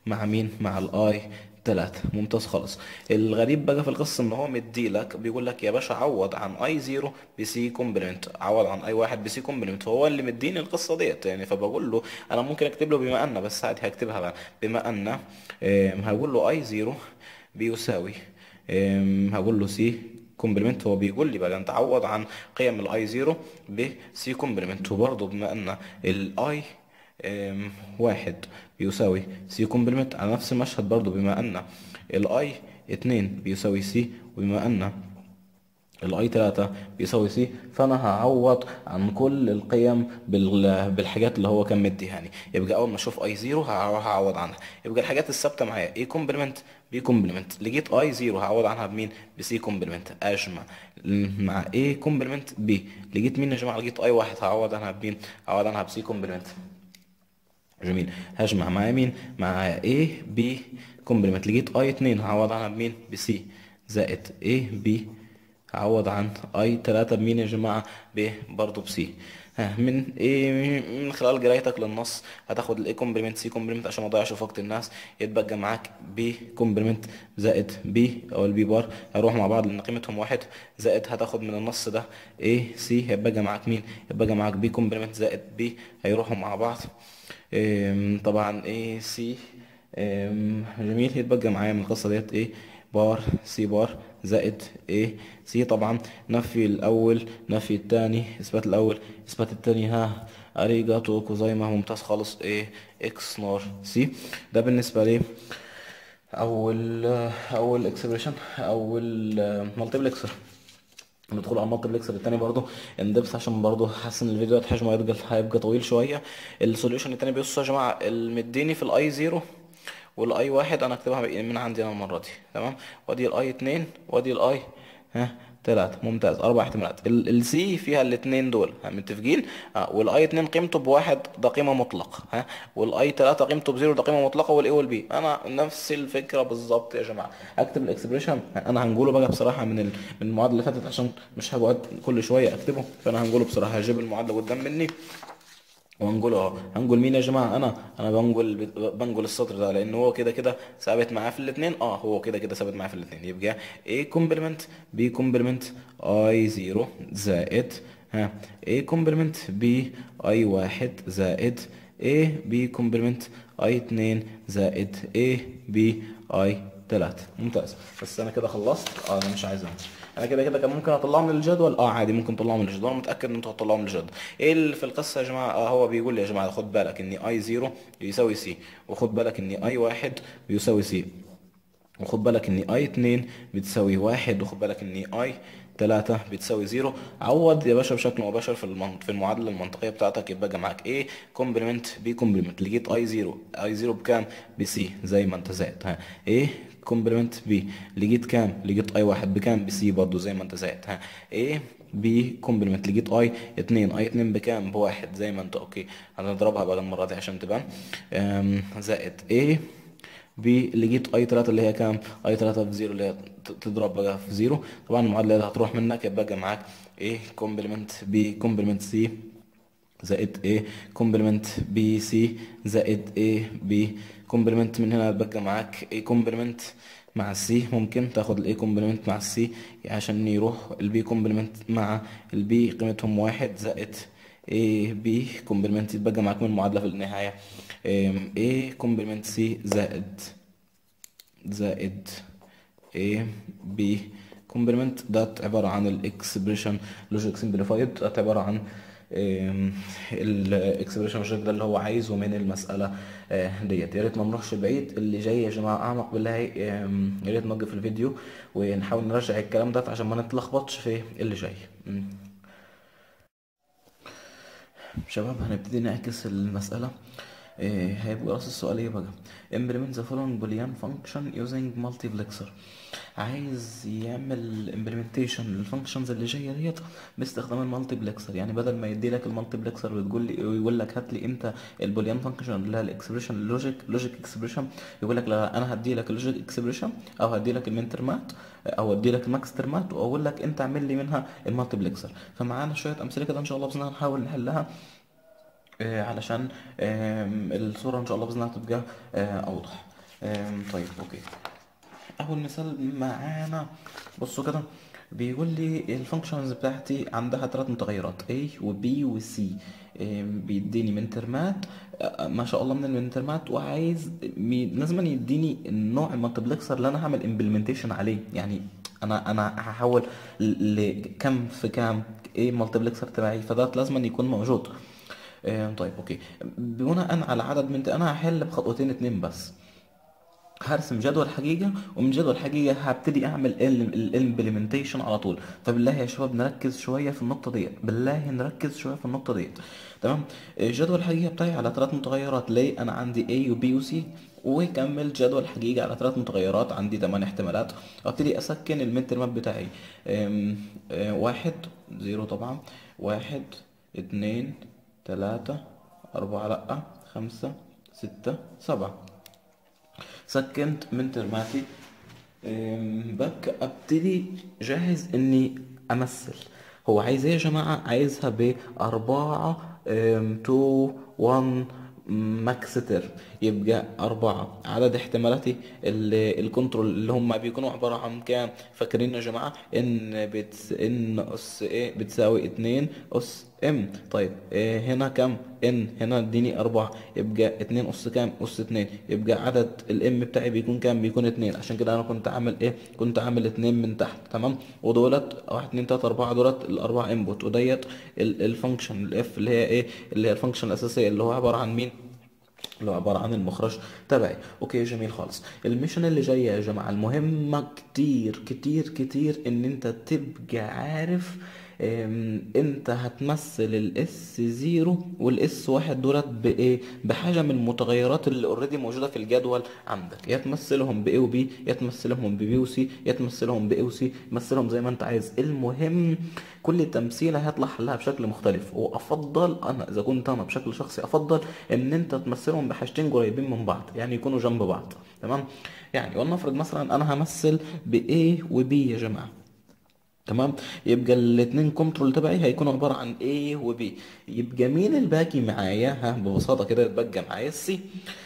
مع مين مع الاي 3 ممتاز خالص الغريب بقى في القصه ان هو مديلك بيقول لك يا باشا عوض عن اي 0 بسي كومبلمنت عوض عن اي 1 بسي كومبلمنت فهو اللي مديني القصه ديت يعني فبقول له انا ممكن اكتب له بما ان بس عادي هكتبها بقى بما ان آم، هقول له اي 0 بيساوي آم، هقول له سي كومبلمنت هو بيقول لي بقى انت عوض عن قيم الاي 0 بسي كومبلمنت وبرضه بما ان الاي أم، واحد بيساوي سي كومبلمنت على نفس المشهد برضو بما ان الاي اتنين بيساوي سي وبما ان الاي 3 بيساوي سي فانا هعوض عن كل القيم بال- بالحاجات اللي هو كان مديهاني يبقى اول ما اشوف اي 0 هروح اعوض عنها يبقى الحاجات الثابته معايا اي كومبلمنت بي كومبلمنت لقيت اي 0 هعوض عنها بمين بسي كومبلمنت اجمع مع اي كومبلمنت بي لقيت مين يا جماعه لقيت اي واحد هعوض عنها بمين هعوض عنها بسي كومبلمنت جميل هجمع مع مين مع A B كومبلمنت لقيت اي 2 هعوض عنها بمين بسي زائد A B هعوض عن اي 3 بمين يا جماعه ب برضه بسي ها من ايه من خلال قرايتك للنص هتاخد الاي كومبلمنت سي كومبلمنت عشان ما اضيعش في وقت الناس يتبقى معاك بي كومبلمنت زائد بي او البي بار هيروح مع بعض لان قيمتهم واحد زائد هتاخد من النص ده اي سي هيبقى معاك مين هيبقى معاك بي كومبلمنت زائد بي هيروحوا مع بعض إم، طبعا اي سي أم، جميل يتبقى معايا من القصة ديت ايه بار سي بار زائد ايه سي طبعا نفي الاول نفي التاني اثبات الاول اثبات التاني ها اريجاتو كوزايما ممتاز خالص ايه اكس نور سي ده بالنسبة لي اول اول اكسبريشن اول مالتيبلكسر ندخل على المالتيبلكسر التاني برضو اندبس عشان برضو حاسس ان الفيديو ده حجمه هيبقى هيبقى طويل شويه السوليوشن التاني بصوا يا جماعه المديني في الاي 0 والاي واحد انا اكتبها من عندي انا المره دي تمام وادي الاي 2 وادي الاي ها تلاتة ممتاز اربع احتمالات السي فيها الاتنين دول ها متفقين ها والاي 2 قيمته بواحد ده قيمه مطلقه ها والاي 3 قيمته بزيرو ده قيمه مطلقه والاي والبي انا نفس الفكره بالظبط يا جماعه اكتب الاكسبريشن انا هنقوله بقى بصراحه من ال- من المعادله اللي فاتت عشان مش هقعد كل شويه اكتبه فانا هنقوله بصراحه هجيب المعادله قدام مني وهنقول اهو هنقول مين يا جماعه انا انا بنقول بنقول السطر ده لان هو كده كده ثابت معاه في الاثنين اه هو كده كده ثابت معاه في الاثنين يبقى A كومبلمنت B كومبلمنت I 0 زائد ها A كومبلمنت B I 1 زائد A B كومبلمنت I 2 زائد A B I 3 ممتاز بس انا كده خلصت اه انا مش عايز أنسى. انا كده كده كان ممكن اطلعه من الجدول اه عادي ممكن اطلعه من الجدول انا متاكد ان انتوا هتطلعوه من الجدول ايه اللي في القصه يا جماعه اه هو بيقول لي يا جماعه خد بالك ان اي 0 يساوي سي وخد بالك ان اي 1 بيساوي سي وخد بالك ان اي 2 بتساوي واحد وخد بالك ان اي 3 بتساوي زيرو عوض يا باشا بشكل مباشر في المن... في المعادله المنطقيه بتاعتك يبقى معاك ايه كومبلمنت بي كومبلمنت لقيت اي 0 اي 0 بكام بسي زي ما انت زائد ها ايه كومبلمنت بي لقيت كام لقيت اي واحد بكام بسي برضو زي ما انت زائد ها ايه بي كومبلمنت لقيت اي 2 اي 2 بكام بواحد زي ما انت اوكي هنضربها بقى المره دي عشان تبان أم، زائد ايه بي لقيت اي 3 اللي هي كام اي 3 في 0 اللي هي ت- تضرب بقى في 0 طبعا المعادله دي هتروح منك يبقى معاك ايه كومبلمنت بي كومبلمنت سي زائد ايه كومبلمنت بي سي زائد ايه بي كومبلمنت من هنا هتبقى معاك ايه كومبلمنت مع السي ممكن تاخد الاي كومبلمنت مع السي عشان يروح البي كومبلمنت مع البي قيمتهم واحد زائد اي بي كومبلمنت يتبقى معاك من المعادله في النهايه ايه كومبلمنت سي زائد زائد A B كومبلمنت ده عبارة عن الاكسبريشن لوجيك سمبليفايد ده عبارة عن الاكسبريشن لوجيك ده اللي هو عايزه من المسألة آه، ديت يا ريت ما نروحش بعيد اللي جاي يا جماعة أعمق بالله آم، يا ريت نوقف الفيديو ونحاول نرجع الكلام ده عشان ما نتلخبطش في اللي جاي مم. شباب هنبتدي نعكس المسألة إيه هيبقى رأس السؤال ايه بقى implement the following boolean function using multiplexer عايز يعمل implementation للفانكشنز اللي جايه ديت باستخدام المالتيبلكسر يعني بدل ما يدي لك المالتيبلكسر وتقول لي ويقول لك هات لي امتى البوليان فانكشن اللي هي الاكسبريشن اللوجيك لوجيك اكسبريشن يقول لك لا انا هدي لك اللوجيك اكسبريشن او هدي لك المين ترمات او ادي لك الماكس ترمات واقول لك انت اعمل لي منها المالتيبلكسر فمعانا شويه امثله كده ان شاء الله باذن الله نحاول نحلها آه، علشان آم، الصورة إن شاء الله بإذن الله تبقى آه، أوضح أم، طيب اوكي اول مثال معانا بصوا كده بيقول لي الفانكشنز بتاعتي عندها ثلاث متغيرات A و B و C أم، بيديني من ترمات أه، ما شاء الله من المنترمات وعايز مي- لازم يديني النوع المالتبلكسر اللي انا هعمل امبلمنتيشن عليه يعني انا انا هحول ل- لكم في كام ايه المالتبلكسر تبعي فده لازم يكون موجود آه، طيب اوكي بناء على عدد من انا هحل بخطوتين اتنين بس هرسم جدول حقيقة ومن جدول حقيقة هبتدي اعمل الامبلمنتيشن على طول فبالله يا شباب نركز شوية في النقطة ديت بالله نركز شوية في النقطة ديت تمام الجدول الحقيقة بتاعي على ثلاث متغيرات ليه انا عندي A و B و C وكمل جدول حقيقي على ثلاث متغيرات عندي ثمان احتمالات ابتدي اسكن الميد ماب بتاعي أم، أه، واحد زيرو طبعا واحد اتنين تلاتة أربعة لأ خمسة ستة سبعة سكنت من ترماتي أم، بك ابتدي جاهز اني امثل هو عايز ايه يا جماعة عايزها بأربعة أم، تو وان ماكستر يبقى أربعة عدد احتمالاتي ال- الكنترول اللي هم بيكونوا عبارة عن كام فاكرين يا جماعة ان بتس ان اس ايه بتساوي اتنين اس ام طيب إيه هنا كام ان هنا اديني أربعة يبقى اتنين اس كام اس اتنين يبقى عدد الام بتاعي بيكون كام بيكون اتنين عشان كده انا كنت عامل ايه كنت عامل اتنين من تحت تمام ودولت واحد اتنين تلاتة أربعة دولت الأربعة انبوت وديت الفانكشن الاف اللي هي ايه اللي هي الفانكشن الأساسية اللي هو عبارة عن مين اللي هو عبارة عن المخرج تبعي اوكي جميل خالص الميشن اللي جاية يا جماعة المهمة كتير كتير كتير ان انت تبقى عارف ام، انت هتمثل الاس زيرو والاس واحد دولت بايه بحاجة من المتغيرات اللي اوريدي موجودة في الجدول عندك يا تمثلهم بايه وبي يا تمثلهم ببي وسي يا تمثلهم بايه وسي تمثلهم زي ما انت عايز المهم كل تمثيلة هيطلع حلها بشكل مختلف وافضل انا اذا كنت انا بشكل شخصي افضل ان انت تمثلهم بحاجتين قريبين من بعض يعني يكونوا جنب بعض تمام يعني ولنفرض مثلا انا همثل بايه وبي يا جماعه تمام يبقى الاتنين كنترول تبعي هيكونوا عبارة عن A و B يبقى مين الباقي معايا ها ببساطة كده يتبقى معايا السي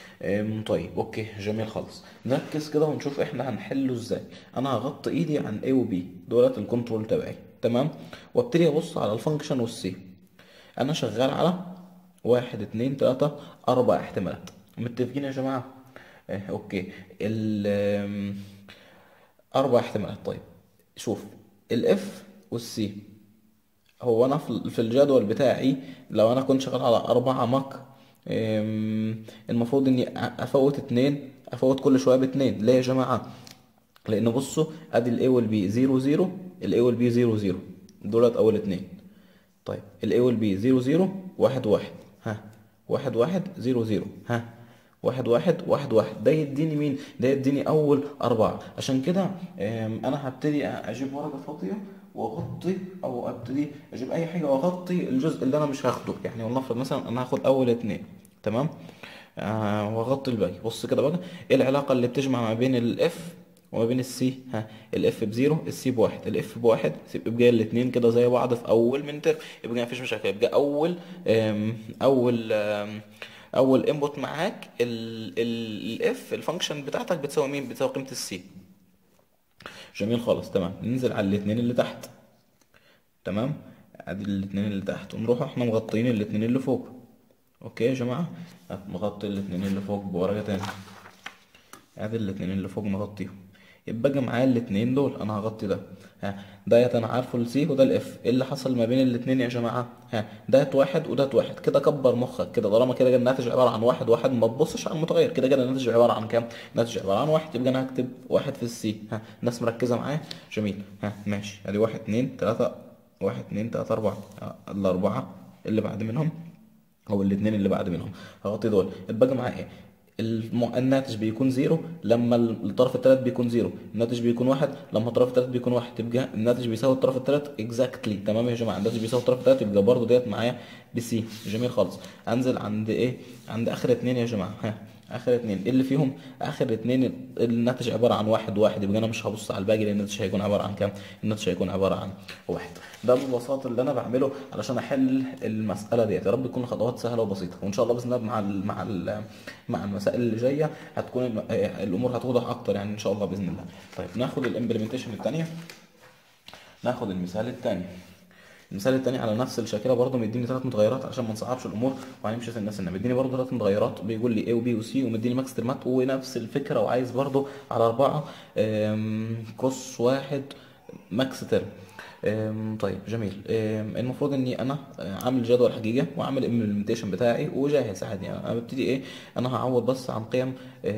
طيب اوكي جميل خالص نركز كده ونشوف احنا هنحله ازاي انا هغطي ايدي عن A و B دولت الكنترول تبعي تمام وابتدي ابص على الفانكشن والسي انا شغال على واحد اتنين تلاتة اربع احتمالات متفقين يا جماعة اه اوكي ال آم، اربع احتمالات طيب شوف الاف والسي هو انا في في الجدول بتاعي لو انا كنت شغال على اربعة ماك أم، المفروض اني أ- افوت اتنين افوت كل شوية باتنين ليه يا جماعة لان بصوا ادي الاي والبي زيرو زيرو الاي والبي زيرو زيرو دولت اول اتنين طيب الاي والبي زيرو زيرو واحد واحد ها واحد واحد زيرو زيرو ها واحد واحد واحد واحد ده يديني مين ده يديني اول اربعة عشان كده أم، انا هبتدي اجيب ورقة فاضية واغطي او ابتدي اجيب اي حاجة واغطي الجزء اللي انا مش هاخده يعني ولنفرض مثلا انا هاخد اول اتنين تمام آه واغطي الباقي بص كده بقى ايه العلاقة اللي بتجمع ما بين الاف وما بين السي ها الاف بزيرو السي بواحد الاف بواحد يبقى الاتنين كده زي بعض في اول من ترم يبقى مفيش مشاكل يبقى اول أم اول أم اول انبوت معاك الاف الفانكشن بتاعتك بتساوي مين بتساوي قيمة السي جميل خالص تمام ننزل على الاتنين اللي تحت تمام ادي الاتنين اللي تحت ونروح احنا مغطيين الاتنين اللي فوق اوكي يا جماعة نغطي الاتنين اللي فوق بورقة تانية ادي الاتنين اللي فوق مغطيهم يبقى معايا الاتنين دول انا هغطي ده ها ديت انا عارفه السي وده الاف ايه اللي حصل ما بين الاتنين يا جماعه ها ديت واحد وديت واحد كده كبر مخك كده طالما كده الناتج عباره عن واحد واحد ما تبصش على المتغير كده كده الناتج عباره عن كام الناتج عباره عن واحد يبقى انا هكتب واحد في السي ها الناس مركزه معايا جميل ها ماشي ادي واحد اتنين تلاته واحد اتنين تلاته اربعه ها، الاربعه اللي بعد منهم او الاثنين اللي بعد منهم هغطي دول اتبقى معايا ايه الم... الناتج بيكون زيرو لما الطرف الثالث بيكون زيرو الناتج بيكون واحد لما الطرف الثالث بيكون واحد تبقى الناتج بيساوي الطرف الثالث اكزاكتلي تمام يا جماعه الناتج بيساوي الطرف الثالث يبقى برضه ديت معايا بسي جميل خالص انزل عند ايه عند اخر اتنين يا جماعه ها اخر اتنين اللي فيهم اخر اتنين الناتج عباره عن واحد واحد يبقى انا مش هبص على الباقي لان الناتج هيكون عباره عن كام الناتج هيكون عباره عن واحد ده ببساطه اللي انا بعمله علشان احل المساله ديت يا رب تكون الخطوات سهله وبسيطه وان شاء الله باذن الله مع ال مع ال مع المسائل اللي جايه هتكون الم- آه، الامور هتوضح اكتر يعني ان شاء الله باذن الله طيب ناخد الامبلمنتيشن الثانيه ناخد المثال الثاني المثال التاني على نفس الشاكله برضه مديني ثلاث متغيرات عشان ما نصعبش الامور وهنمشي سنه سنه مديني برضه ثلاث متغيرات بيقول لي A وبي وسي ومديني ماكس ترمات ونفس الفكره وعايز برضه على اربعه أم، كوس واحد ماكس ترم أم، طيب جميل أم، المفروض اني انا عامل جدول حقيقه وعامل الامبلمنتيشن بتاعي وجاهز عادي يعني انا ببتدي ايه انا هعوض بس عن قيم أم،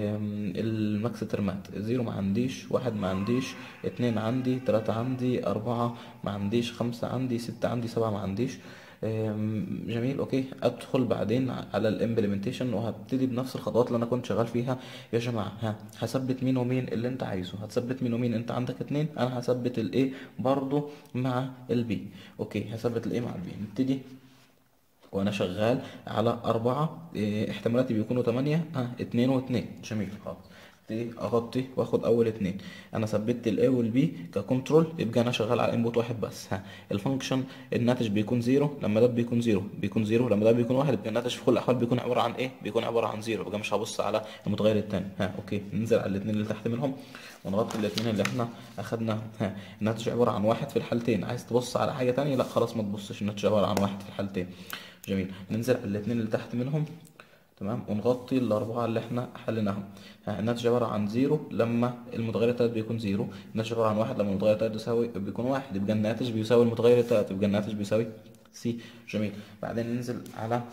الماكس ترمات زيرو ما عنديش واحد ما عنديش اتنين عندي تلاتة عندي اربعة ما عنديش خمسة عندي ستة عندي سبعة ما عنديش أم، جميل اوكي ادخل بعدين على الامبلمنتيشن وهبتدي بنفس الخطوات اللي انا كنت شغال فيها يا جماعه ها هثبت مين ومين اللي انت عايزه هتثبت مين ومين انت عندك اتنين انا هثبت الايه برضو مع البي اوكي هثبت الايه مع البي نبتدي وانا شغال على اربعة إيه، احتمالاتي بيكونوا تمانية ها اتنين واتنين جميل خلاص ابتدي اغطي واخد اول اتنين انا ثبتت الاي والبي ككنترول يبقى انا شغال على انبوت واحد بس ها الفانكشن الناتج بيكون زيرو لما ده بيكون زيرو بيكون زيرو لما ده بيكون واحد يبقى الناتج في كل الاحوال بيكون عباره عن ايه بيكون عباره عن زيرو يبقى مش هبص على المتغير التاني ها اوكي ننزل على الاتنين اللي تحت منهم ونغطي الاتنين اللي احنا اخدناهم ها الناتج عباره عن واحد في الحالتين عايز تبص على حاجه تانية لا خلاص ما تبصش الناتج عباره عن واحد في الحالتين جميل ننزل على الاتنين اللي تحت منهم تمام ونغطي الأربعة اللي احنا حليناهم ها، الناتج عبارة عن زيرو لما المتغير التالت بيكون زيرو الناتج عبارة عن واحد لما المتغير التالت يساوي بيكون واحد يبقى الناتج بيساوي المتغير التالت يبقى الناتج بيساوي سي جميل بعدين ننزل على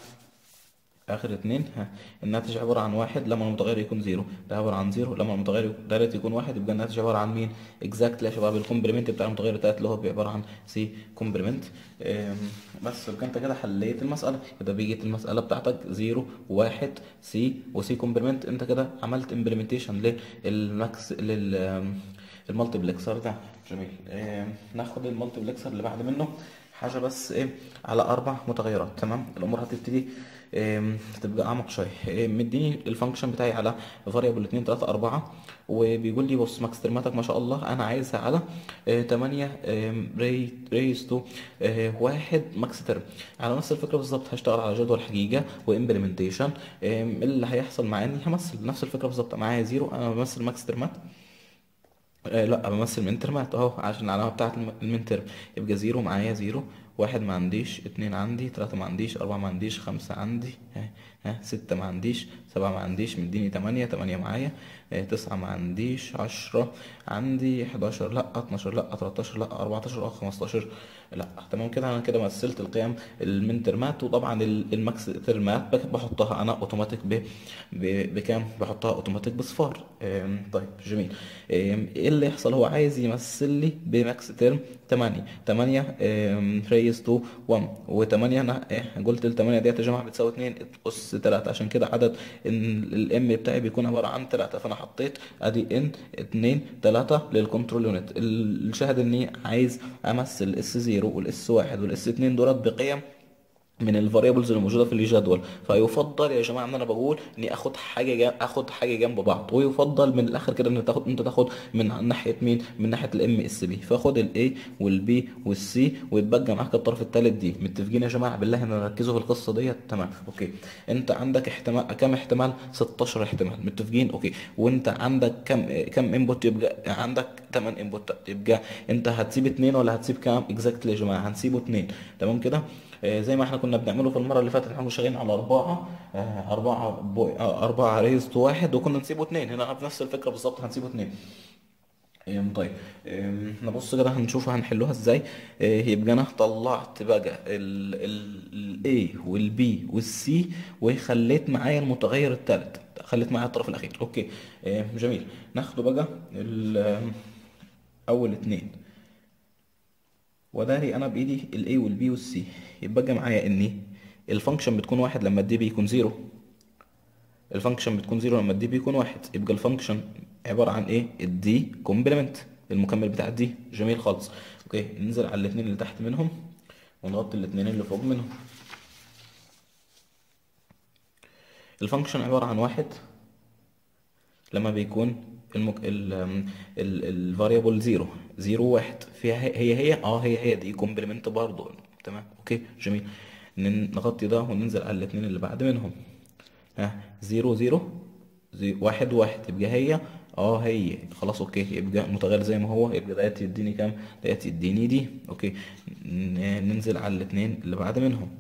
اخر اتنين ها الناتج عبارة عن واحد لما المتغير يكون زيرو ده عبارة عن زيرو لما المتغير التالت يكون واحد يبقى الناتج عبارة عن مين اكزاكتلي يا شباب الكومبلمنت بتاع المتغير التالت اللي هو عبارة عن سي كومبلمنت بس يبقى انت كده حليت المسألة كده بيجي المسألة بتاعتك زيرو واحد سي وسي كومبلمنت انت كده عملت امبلمنتيشن للماكس لل آم، المالتيبلكسر ده جميل آم، ناخد المالتيبلكسر اللي بعد منه حاجة بس ايه على أربع متغيرات تمام الأمور هتبتدي آم، تبقى أعمق شوية آم، مديني الفانكشن بتاعي على فاريبل اتنين تلاتة أربعة وبيقول لي بص ماكس ترماتك ما شاء الله أنا عايزها على آه، تمانية آم، ري ريز تو آه، واحد ماكس ترم على نفس الفكرة بالظبط هشتغل على جدول حقيقة وامبلمنتيشن اللي هيحصل معايا اني همثل نفس الفكرة بالظبط معايا زيرو أنا بمثل ماكس ترمات آه لا بمثل من ترمات اهو عشان العلامه بتاعت الم- المين ترم يبقى زيرو معايا زيرو واحد ما عنديش اتنين عندي تلاتة ما عنديش أربعة ما عنديش خمسة عندي ها, ها ستة ما عنديش سبعة ما عنديش مديني تمانية تمانية معايا آه، تسعة ما عنديش عشرة عندي حداشر لأ اتناشر لأ تلاتاشر لأ أربعتاشر أه خمستاشر لأ تمام كده أنا كده مثلت القيم المين ترمات وطبعا ال- الماكس ترمات بك- بحطها أنا أوتوماتيك ب... ب... بكام بحطها أوتوماتيك بصفار آم، طيب جميل آم، ايه اللي يحصل هو عايز يمثل لي بماكس ترم 8 8 ريز تو 1 و8 انا إيه قلت ال 8 ديت يا جماعه بتساوي 2 اس 3 عشان كده عدد الام بتاعي بيكون عباره عن 3 فانا حطيت ادي ان 2 3 للكنترول يونت الشاهد اني عايز امثل الاس 0 والاس 1 والاس 2 دولت بقيم من الفاريبلز اللي موجوده في الجدول فيفضل يا جماعه ان انا بقول اني اخد حاجه جنب اخد حاجه جنب بعض ويفضل من الاخر كده ان تاخد انت تاخد من ناحيه مين من ناحيه الام اس بي فاخد الاي والبي والسي ويتبقى معاك الطرف الثالث دي متفقين يا جماعه بالله ان ركزوا في القصه ديت تمام اوكي انت عندك احتمال كم احتمال 16 احتمال متفقين اوكي وانت عندك كم كم انبوت يبقى عندك 8 انبوت يبقى انت هتسيب اتنين ولا هتسيب كام اكزاكتلي يا جماعه هنسيبه اتنين تمام كده آه، زي ما احنا كنا بنعمله في المره اللي فاتت احنا كنا شغالين على اربعه آه، اربعه بوي آه، اربعه ريز تو واحد وكنا نسيبه اتنين هنا بنفس الفكره بالظبط هنسيبه اتنين آم، طيب آم، نبص كده هنشوف هنحلوها ازاي آه، يبقى انا طلعت بقى ال A وال B وال C وخليت معايا المتغير الثالث خليت معايا الطرف الاخير اوكي آم، جميل ناخده بقى ال- آم، اول اتنين وداري انا بايدي الاي والبي والسي يبقى معايا اني الفانكشن بتكون واحد لما الدي بيكون زيرو الفانكشن بتكون زيرو لما الدي بيكون واحد يبقى الفانكشن عبارة عن ايه الدي كومبلمنت المكمل بتاع الدي جميل خالص اوكي ننزل على الاثنين اللي تحت منهم ونغطي الاثنين اللي فوق منهم الفانكشن عبارة عن واحد لما بيكون المك... ال ال الفاريبل زيرو زيرو واحد فيها هي هي, هي اه هي هي دي كومبلمنت برضه تمام اوكي جميل ن- نغطي ده وننزل على الاتنين اللي بعد منهم ها زيرو زيرو زي واحد واحد يبقى هي اه هي خلاص اوكي يبقى متغير زي ما هو يبقى ديت يديني كام ديت يديني دي اوكي ن- ننزل على الاتنين اللي بعد منهم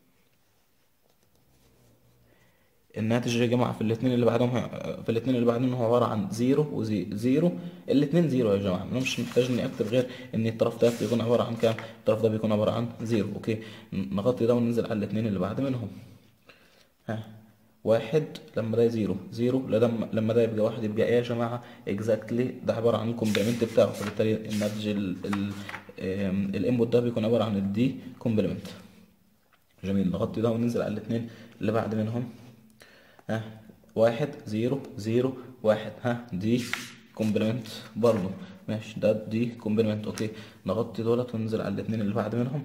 الناتج يا جماعة في الاثنين اللي بعدهم في الاثنين اللي بعدهم هو عبارة عن زيرو وزيرو الاثنين زيرو يا جماعة انا مش محتاج اني اكتب غير ان الطرف ده بيكون عبارة عن كام الطرف ده بيكون عبارة عن زيرو اوكي نغطي ده وننزل على الاثنين اللي بعد منهم ها واحد لما ده زيرو زيرو لما لما ده يبقى واحد يبقى ايه يا جماعة اكزاكتلي ده عبارة عن الكومبلمنت بتاعه فبالتالي الناتج الانبوت ده بيكون عبارة عن الدي كومبلمنت جميل نغطي ده وننزل على الاثنين اللي بعد منهم ها واحد زيرو زيرو واحد ها دي كومبلمنت برضو ماشي ده دي كومبلمنت اوكي نغطي دولت وننزل على الاتنين اللي بعد منهم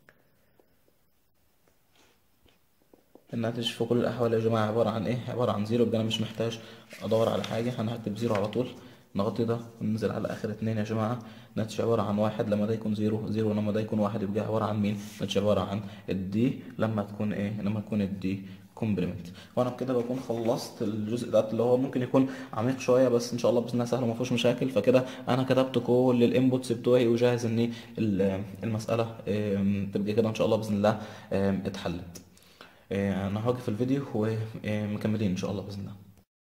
الناتج في كل الاحوال يا جماعه عباره عن ايه عباره عن زيرو يبقى انا مش محتاج ادور على حاجه انا هكتب زيرو على طول نغطي ده وننزل على اخر اتنين يا جماعه ناتج عباره عن واحد لما ده يكون زيرو زيرو لما ده يكون واحد يبقى عباره عن مين ناتج عباره عن الدي لما تكون ايه لما تكون الدي كومبلمنت وانا بكده بكون خلصت الجزء ده اللي هو ممكن يكون عميق شويه بس ان شاء الله باذن الله سهل وما فيهوش مشاكل فكده انا كتبت كل الانبوتس بتوعي وجاهز ان ال- المساله آم، تبقى كده ان شاء الله باذن الله آم، اتحلت آه، انا هوقف الفيديو ومكملين ان شاء الله باذن الله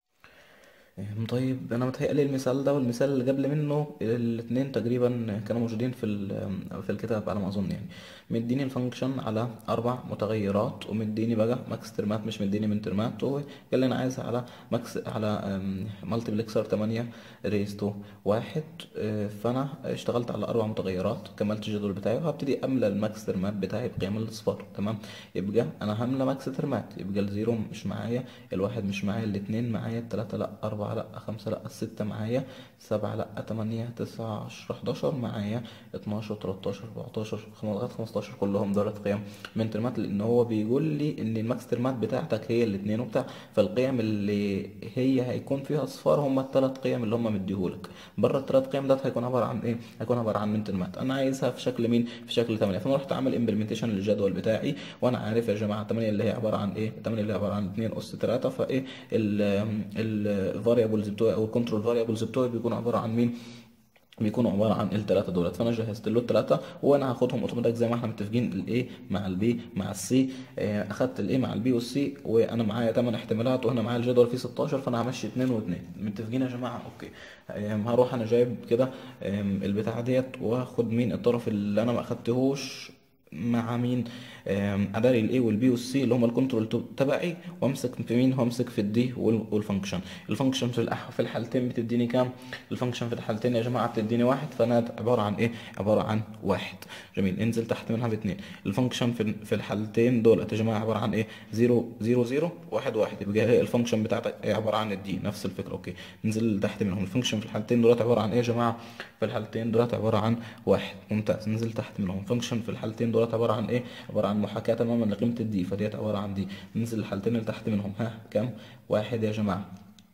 آه، طيب انا متهيألي المثال ده والمثال اللي قبل منه الاثنين تقريبا كانوا موجودين في ال- في الكتاب على ما اظن يعني مديني الفانكشن على اربع متغيرات ومديني بقى ماكس ترمات مش مديني من ترمات وقال لي انا عايز على ماكس على مالتيبلكسر 8 ريز تو واحد آه، فانا اشتغلت على اربع متغيرات كملت الجدول بتاعي وهبتدي املى الماكس ترمات بتاعي بقيم الاصفار تمام يبقى انا هملى ماكس ترمات يبقى الزيرو مش معايا الواحد مش معايا الاثنين معايا الثلاثة لا أربعة لا خمسة لا الستة معايا سبعة لا تمانية تسعة عشرة حداشر معايا اتناشر تلاتاشر اربعتاشر خم- لغاية خمستاشر كلهم دولت قيم من ترمات لأن هو بيقول لي إن الماكس ترمات بتاعتك هي الاتنين وبتاع فالقيم اللي هي هيكون فيها أصفار هم الثلاث قيم اللي هم مديهولك بره الثلاث قيم ده هيكون عبارة عن إيه؟ هيكون عبارة عن من ترمات أنا عايزها في شكل مين؟ في شكل 8 فأنا رحت عامل امبلمنتيشن للجدول بتاعي وأنا عارف يا جماعة 8 اللي هي عبارة عن إيه؟ 8 اللي هي عبارة عن 2 أس 3 فإيه الفاريبلز بتوعي أو الكنترول فاريبلز بتوعي بيكونوا عبارة عن مين؟ بيكونوا عباره عن الثلاثه دولت فانا جهزت له الثلاثه وانا هاخدهم اوتوماتيك زي ما احنا متفقين الاي مع البي مع السي اخدت الاي مع البي والسي وانا معايا 8 احتمالات وهنا معايا الجدول فيه 16 فانا همشي 2 و2 متفقين يا جماعه اوكي آم، هروح انا جايب كده آم، البتاعه ديت واخد مين الطرف اللي انا ما اخدتهوش مع مين آم، اداري الاي والبي والسي اللي هم الكنترول تو- تبعي وامسك في مين وامسك في الدي وال- والفانكشن الفانكشن في الأح- في الحالتين بتديني كام الفانكشن في الحالتين يا جماعه بتديني واحد فانا عباره عن ايه عباره عن واحد جميل انزل تحت منها باثنين الفانكشن في في الحالتين دول يا جماعه عباره عن ايه زيرو زيرو زيرو واحد واحد يبقى هي الفانكشن بتاعتك هي عباره عن الدي نفس الفكره اوكي ننزل تحت منهم الفانكشن في الحالتين دولت عباره عن ايه يا جماعه في الحالتين دولت عباره عن واحد ممتاز ننزل تحت منهم الفانكشن في الحالتين دولت عباره عن ايه عباره عن محاكاه تماما لقيمه الدي فديت عباره عن دي ننزل الحالتين اللي تحت منهم ها كام واحد يا جماعه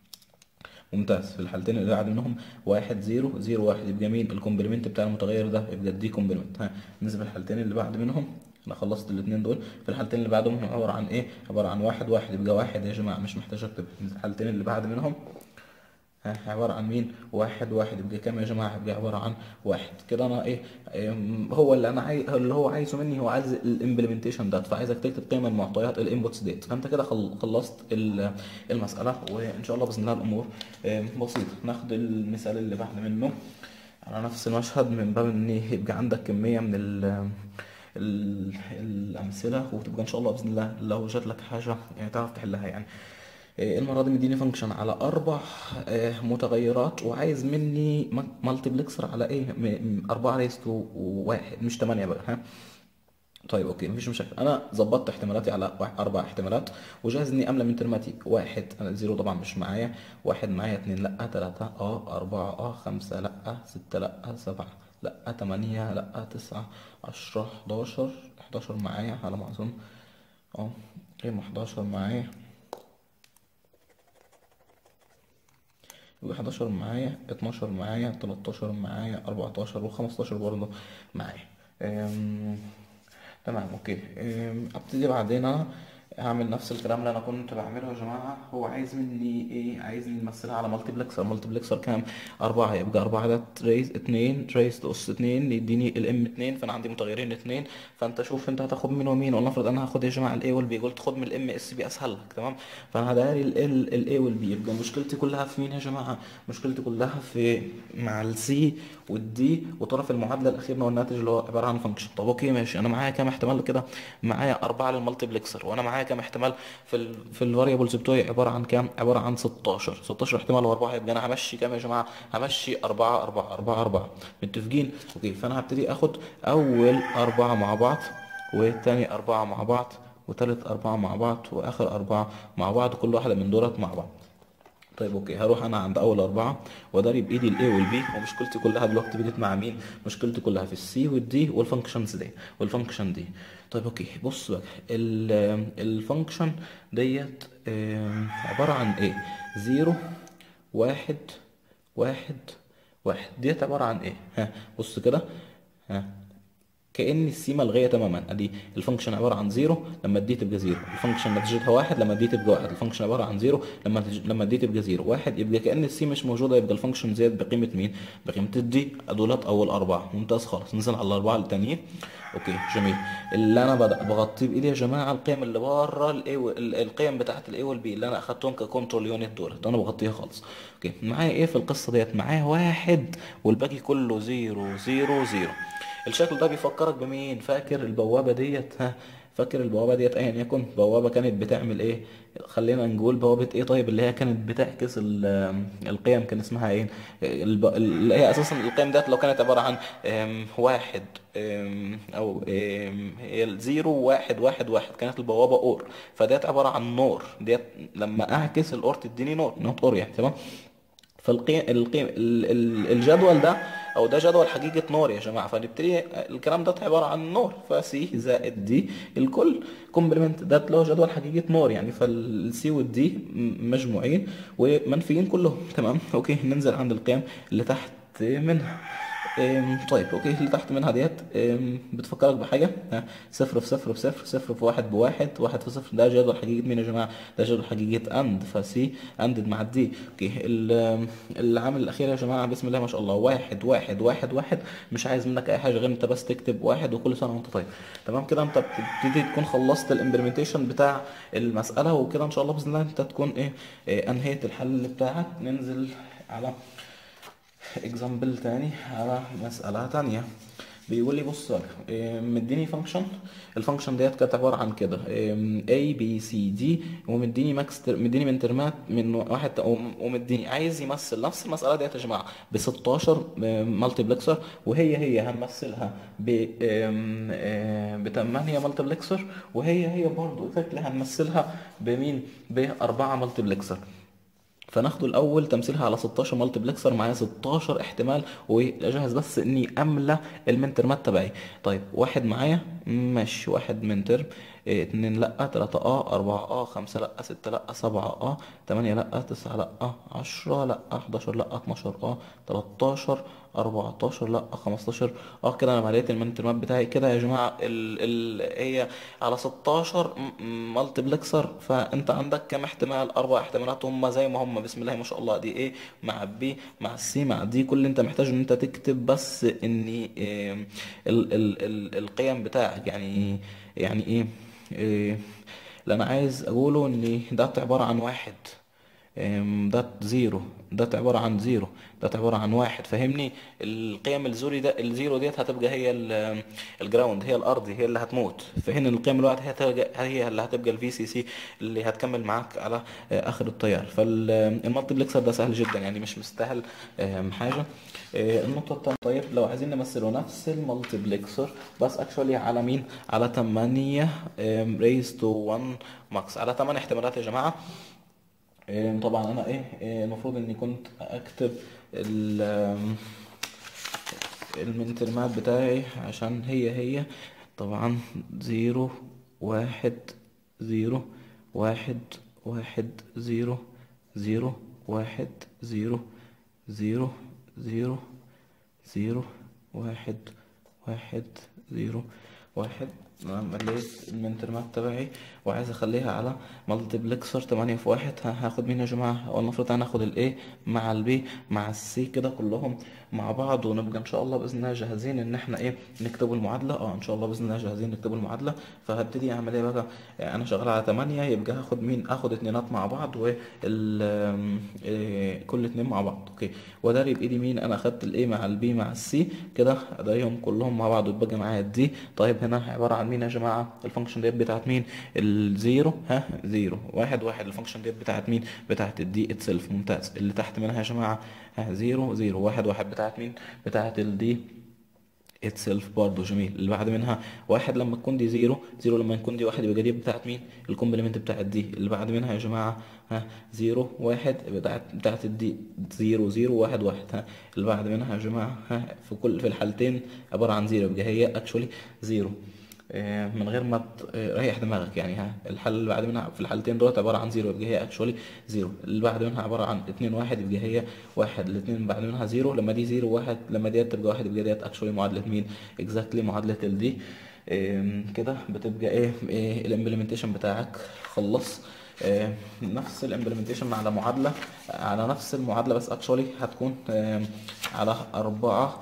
ممتاز في الحالتين اللي بعد منهم واحد زيرو زيرو واحد يبقى مين الكومبلمنت بتاع المتغير ده يبقى الدي كومبلمنت ها ننزل الحالتين اللي بعد منهم انا خلصت الاثنين دول في الحالتين اللي بعدهم عباره عن ايه عباره عن واحد واحد يبقى واحد يا جماعه مش محتاج اكتب ننزل الحالتين اللي بعد منهم ها، عبارة عن مين؟ واحد واحد يبقى كام يا جماعة؟ يبقى عبارة عن واحد كده أنا إيه إيه، هو اللي أنا عايز اللي هو عايزه مني هو عايز الإمبلمنتيشن ده فعايزك تكتب قيم المعطيات الإنبوتس ديت فأنت كده خل- خلصت ال- المسألة وإن شاء الله بإذن الله الأمور إيه، بسيطة ناخد المثال اللي بعد منه على نفس المشهد من باب إن يبقى عندك كمية من ال ال- الأمثلة وتبقى إن شاء الله بإذن الله لو جات لك حاجة يعني تعرف تحلها يعني إيه، المرة دي مديني فانكشن على أربع آه، متغيرات وعايز مني مالتيبلكسر على إيه؟ م- م- أربعة ريست وواحد مش تمانية بقى ها؟ طيب اوكي مفيش مشاكل انا ظبطت احتمالاتي على واحد اربع احتمالات وجاهز اني املى من ترماتي واحد انا زيرو طبعا مش معايا واحد معايا اتنين لا تلاتة اه اربعة اه خمسة لا ستة لا سبعة لا تمانية لا تسعة عشرة حداشر حداشر معايا على ما اظن اه قيمة حداشر معايا يبقى 11 معايا 12 معايا 13 معايا 14 و15 برضه معايا أم، تمام اوكي أم، ابتدي بعدين انا هعمل نفس الكلام اللي انا كنت بعمله يا جماعه هو عايز مني ايه عايزني نمثلها على مالتي بلكسر مالتي بلكسر كام أربعة يبقى أربعة ده تريز اتنين تريز تقص اتنين يديني الام اتنين فانا عندي متغيرين اتنين فانت شوف انت هتاخد مين ومين ولنفرض انا هاخد يا جماعه الاي والبي قلت خد من الام اس بي اسهل لك تمام فانا هداري الاي والبي يبقى مشكلتي كلها في مين يا جماعه مشكلتي كلها في مع السي والدي وطرف المعادله الاخير والناتج اللي هو عباره عن فانكشن طب اوكي ماشي انا معايا كام احتمال كده معايا أربعة للمالتيبلكسر وانا معايا كام احتمال في ال في الفاريبلز بتوعي عباره عن كام عباره عن 16 16 احتمال واربعه يبقى انا همشي كام يا جماعه همشي أربعة أربعة أربعة أربعة متفقين اوكي فانا هبتدي اخد اول أربعة مع بعض والتاني أربعة مع بعض وتالت أربعة مع بعض وآخر أربعة مع بعض كل واحدة من دولت مع بعض طيب اوكي هروح انا عند اول اربعه واداري بايدي الاي والبي ومشكلتي كلها دلوقتي بديت مع مين مشكلتي كلها في السي والدي والفانكشنز دي والفانكشن دي طيب اوكي بص بقى الفانكشن ديت آم، عباره عن ايه زيرو واحد واحد واحد ديت عباره عن ايه ها بص كده ها كأن السي ملغية تماما ادي الفانكشن عبارة عن زيرو لما دي تبقى زيرو الفانكشن نتيجتها واحد لما دي تبقى واحد الفانكشن عبارة عن زيرو لما تج... لما دي تبقى زيرو واحد يبقى كأن السي مش موجودة يبقى الفانكشن زاد بقيمة مين بقيمة الدي دولت اول اربعة ممتاز خالص ننزل على الاربعة التانيين اوكي جميل اللي انا بدأ بغطيه بايدي يا جماعة القيم اللي بره الاي و... ال- القيم بتاعت الاي والبي اللي انا اخدتهم ككنترول يونت دولت انا بغطيها خالص اوكي معايا ايه في القصة ديت معايا واحد والباقي كله زيرو زيرو زيرو الشكل ده بيفكرك بمين فاكر البوابة ديت ها فاكر البوابة ديت ايا يكن بوابة كانت بتعمل ايه خلينا نقول بوابة ايه طيب اللي هي كانت بتعكس ال- القيم كان اسمها ايه الب... اللي هي اساسا القيم ديت لو كانت عبارة عن ام، واحد ام، او ام، هي الزيرو واحد واحد واحد كانت البوابة اور فديت عبارة عن نور ديت لما اعكس الاور تديني نور نوت اور يعني تمام فالقيم القيم ال- ال- الجدول ده او ده جدول حقيقة نور يا جماعة فنبتدي الكلام ده عبارة عن نور فسي زائد دي الكل كومبلمنت ده اللي هو جدول حقيقة نور يعني فالسي والدي م- مجموعين ومنفيين كلهم تمام اوكي ننزل عند القيم اللي تحت منها أم، طيب اوكي اللي تحت منها ديت أم، بتفكرك بحاجه ها صفر في صفر في صفر صفر في واحد بواحد واحد في صفر ده جدول حقيقه مين يا جماعه ده جدول حقيقه اند فسي اندد مع الدي اوكي ال- العامل الاخير يا جماعه بسم الله ما شاء الله واحد واحد واحد واحد مش عايز منك اي حاجه غير انت بس تكتب واحد وكل سنه وانت طيب تمام كده انت بتبتدي تكون خلصت الامبلمنتيشن بتاع المساله وكده ان شاء الله باذن الله انت تكون ايه إيه، انهيت الحل بتاعك ننزل على اكزامبل تاني على مسألة تانية بيقول لي بص بقى، إيه، مديني فانكشن الفانكشن ديت كانت عبارة عن كده إيه، A B C D ومديني ماكس تر- مديني من ترمات من واحد ت- وم- ومديني عايز يمثل نفس المسألة ديت يا جماعة ب 16 مالتيبلكسر وهي هي هنمثلها ب إم، إيه، ب 8 مالتيبلكسر وهي هي برضه exactly هنمثلها بمين بأربعة مالتيبلكسر فناخده الاول تمثيلها على 16 مالتيبلكسر معايا 16 احتمال واجهز بس اني املى المنترمات تبعي طيب واحد معايا ماشي واحد من ترم إيه، اتنين لا تلاتة اه اربعة اه خمسة لا ستة لا سبعة اه تمانية لا تسعة لا عشرة لا حداشر لا اتناشر اه تلاتاشر اربعتاشر لا خمستاشر اه كده انا مليت المنترمات بتاعي كده يا جماعة ال ال هي على 16 مالتيبلكسر فانت عندك كام احتمال اربع احتمالات هم زي ما هم بسم الله ما شاء الله دي ايه مع بي مع سي مع دي كل اللي انت محتاج ان انت تكتب بس ان إيه ال ال ال القيم بتاعك يعني يعني ايه, إيه اللي انا عايز اقوله ان ده عبارة عن واحد أم، ده زيرو ده عبارة عن زيرو ده عبارة عن واحد فاهمني القيم الزوري ده الزيرو ديت هتبقى هي ال- الجراوند هي الارض هي اللي هتموت فهنا القيم الواحد هي هتبقى هي اللي هتبقى الفي سي سي اللي هتكمل معاك على آه، اخر التيار فالمالتيبلكسر ده سهل جدا يعني مش مستاهل آم، حاجة آه، النقطة التانية طيب لو عايزين نمثله نفس المالتيبلكسر بس اكشولي على مين على 8 ريز تو 1 ماكس على 8 احتمالات يا جماعة إيه، طبعا انا ايه إيه، المفروض اني كنت اكتب ال المنترمات بتاعي عشان هي هي طبعا زيرو واحد زيرو واحد واحد زيرو زيرو واحد زيرو زيرو زيرو زيرو واحد واحد زيرو واحد انا مليت المنترمات تبعي وعايز اخليها على مالتيبلكسر تمانية في واحد ها- هاخد مين يا جماعة ولنفرض هناخد الايه مع البي مع السي كده كلهم مع بعض ونبقى ان شاء الله باذن الله جاهزين ان احنا ايه نكتبوا المعادلة اه ان شاء الله باذن الله جاهزين نكتبوا المعادلة فهبتدي اعمل ايه بقى انا شغال على تمانية يبقى هاخد مين اخد اتنينات مع بعض وال آم، إيه، كل اتنين مع بعض اوكي واداري بايدي مين انا اخدت الايه مع البي مع السي كده اداريهم كلهم مع بعض ويتبقى معايا الدي طيب هنا عبارة عن مين يا جماعة الفانكشن ديت بتاعت مين الزيرو ها زيرو واحد واحد الفانكشن ديت بتاعت مين بتاعت الدي اتسلف ممتاز اللي تحت منها يا جماعة ها زيرو زيرو واحد واحد بتاعت مين بتاعت الدي اتسلف برضه جميل اللي بعد منها واحد لما تكون دي زيرو زيرو لما يكون دي واحد يبقى دي بتاعت مين الكومبلمنت بتاعت دي اللي بعد منها يا جماعة ها زيرو واحد بتاعت بتاعت الدي زيرو زيرو واحد واحد ها اللي بعد منها يا جماعة ها في كل في الحالتين عبارة عن زيرو يبقى هي اكشولي زيرو آه، من غير ما تريح دماغك يعني ها الحل اللي بعد منها في الحالتين دولت عبارة عن زيرو يبقى هي اكشولي زيرو اللي بعد منها عبارة عن اتنين واحد يبقى هي واحد الاتنين بعد منها زيرو لما دي زيرو واحد لما ديت تبقى واحد يبقى ديت اكشولي معادلة مين اكزاكتلي معادلة الدي آم، كده بتبقى ايه, إيه الامبلمنتيشن بتاعك خلص آه، نفس الامبلمنتيشن على معادلة على نفس المعادلة بس اكشولي هتكون آم، على أربعة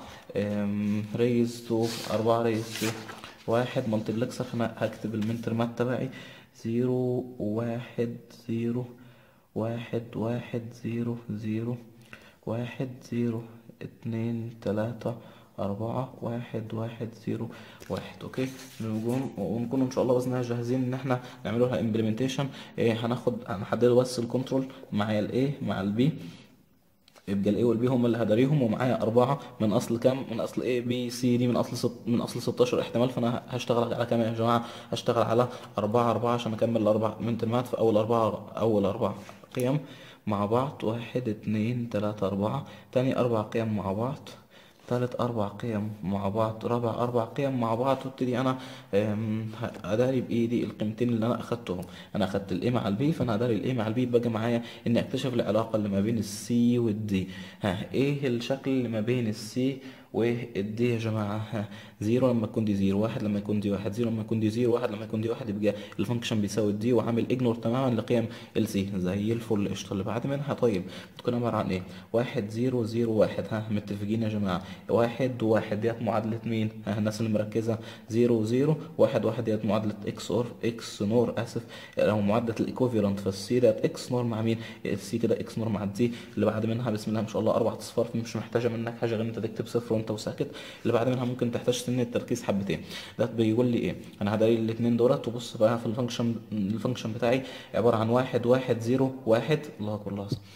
ريز تو أربعة ريز تو واحد مالتيبلكسر انا هكتب المنترمات تبعي زيرو واحد زيرو واحد واحد زيرو زيرو واحد زيرو اتنين تلاتة أربعة واحد واحد زيرو واحد أوكي نقوم ونكون إن شاء الله بإذن الله جاهزين إن إحنا نعملوا لها امبلمنتيشن إيه هناخد هنحدد بس الكنترول مع الإيه مع البي يبقى الاي والبي هم اللي هداريهم ومعايا أربعة من أصل كام؟ من أصل A B C دي من أصل ست من أصل 16 احتمال فأنا هشتغل على كام يا جماعة؟ هشتغل على أربعة أربعة عشان أكمل الأربع منتمات في أول أربعة أول أربع قيم مع بعض واحد اتنين تلاتة أربعة تاني أربع قيم مع بعض تالت أربع قيم مع بعض رابع أربع قيم مع بعض وابتدي أنا أم، أداري بإيدي القيمتين اللي أنا أخدتهم أنا أخدت الإيه مع البي فأنا أداري الإيه مع البي بقى معايا إني أكتشف العلاقة اللي ما بين السي والدي ها إيه الشكل اللي ما بين السي والدي يا جماعة ها زيرو لما يكون دي زيرو واحد لما يكون دي واحد زيرو لما يكون دي زيرو واحد لما يكون دي واحد يبقى الفانكشن بيساوي الدي وعامل اجنور تماما لقيم السي زي الفل قشطة اللي بعد منها طيب بتكون عبارة عن ايه واحد زيرو زيرو واحد ها متفقين يا جماعة واحد وواحد ديت معادلة مين ها الناس اللي مركزة زيرو زيرو واحد واحد ديت معادلة اكس اور اكس نور اسف او معادلة الايكوفيرنت فالسي ديت اكس نور مع مين السي كده اكس نور مع الدي اللي بعد منها بسم الله ما شاء الله اربع اصفار مش محتاجة منك حاجة غير انت تكتب صفر وانت وساكت اللي بعد منها ممكن تحتاج سن التركيز حبتين ده بيقول لي ايه انا هداري الاثنين دولت وبص بقى في الفانكشن الفانكشن بتاعي عبارة عن واحد واحد زيرو واحد الله اكبر الله أكبر.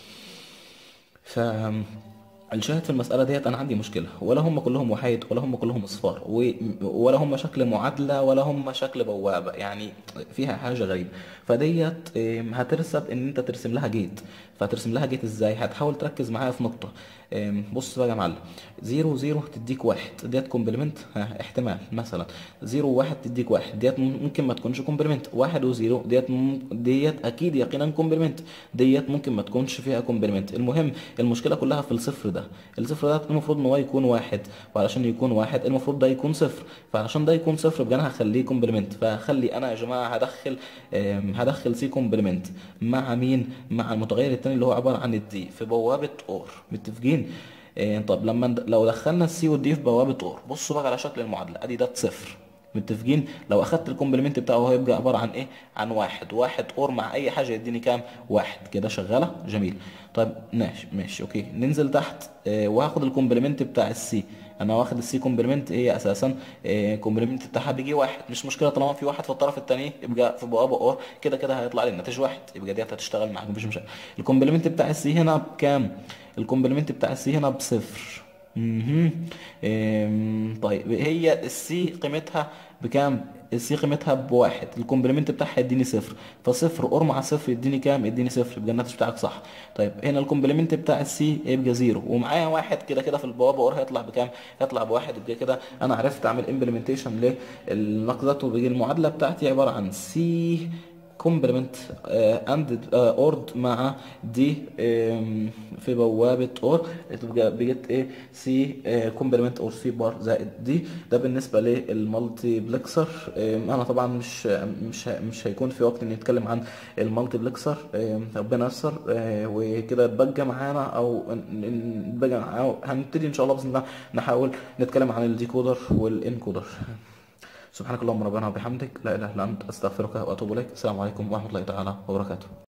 ف الشاهد في المسألة ديت أنا عندي مشكلة ولا هم كلهم وحيد ولا هم كلهم أصفار و- ولا هم شكل معادلة ولا هم شكل بوابة يعني فيها حاجة غريبة فديت إم، هترسب إن أنت ترسم لها جيت فهترسم لها جيت إزاي هتحاول تركز معايا في نقطة إم، بص بقى يا معلم زيرو زيرو تديك واحد ديت كومبلمنت ها احتمال مثلا زيرو واحد تديك واحد ديت ممكن ما تكونش كومبلمنت واحد وزيرو ديت مم- ديت أكيد يقينا كومبلمنت ديت ممكن ما تكونش فيها كومبلمنت المهم المشكلة كلها في الصفر ده الصفر ده المفروض ان هو يكون واحد وعلشان يكون واحد المفروض ده يكون صفر فعلشان ده يكون صفر يبقى انا هخليه كومبلمنت فهخلي انا يا جماعه هدخل آم، هدخل سي كومبلمنت مع مين مع المتغير التاني اللي هو عباره عن الدي في بوابه اور متفقين آه، طب لما ند- لو دخلنا السي والدي في بوابه اور بصوا بقى على شكل المعادله ادي ده صفر متفقين لو اخدت الكومبلمنت بتاعه هيبقى عباره عن ايه عن واحد واحد اور مع اي حاجه يديني كام واحد كده شغاله جميل طيب ماشي ماشي اوكي ننزل تحت آه وهاخد الكومبلمنت بتاع السي انا واخد السي كومبلمنت هي اساسا آه كومبلمنت بتاعها بيجي واحد مش مشكله طالما في واحد في الطرف الثاني يبقى في بوابه اور كده كده هيطلع لي الناتج واحد يبقى ديت هتشتغل معاك مفيش مشكله الكومبلمنت بتاع السي هنا بكام الكومبلمنت بتاع السي هنا بصفر مهم. إم، طيب هي السي قيمتها بكام السي قيمتها بواحد الكومبلمنت بتاعها يديني صفر فصفر اور مع صفر يديني كام يديني صفر يبقى الناتج بتاعك صح طيب هنا الكومبلمنت بتاع السي يبقى زيرو ومعايا واحد كده كده في البوابه اور هيطلع بكام هيطلع بواحد يبقى كده انا عرفت اعمل امبلمنتيشن للنقطه وبيجي المعادله بتاعتي عباره عن سي كومبلمنت اند اورد مع دي آم، في بوابه اور تبقى بقت ايه سي كومبلمنت اور سي بار زائد دي ده بالنسبه للمالتي بلكسر آم، انا طبعا مش مش مش هيكون في وقت ان نتكلم عن المالتي بلكسر آم، ربنا ييسر آه، وكده بقى معانا او ن- ن- بقى معاه- هنبتدي ان شاء الله باذن الله نحاول نتكلم عن الديكودر والانكودر سبحانك اللهم ربنا وبحمدك لا اله الا انت استغفرك واتوب اليك السلام عليكم ورحمه الله تعالى وبركاته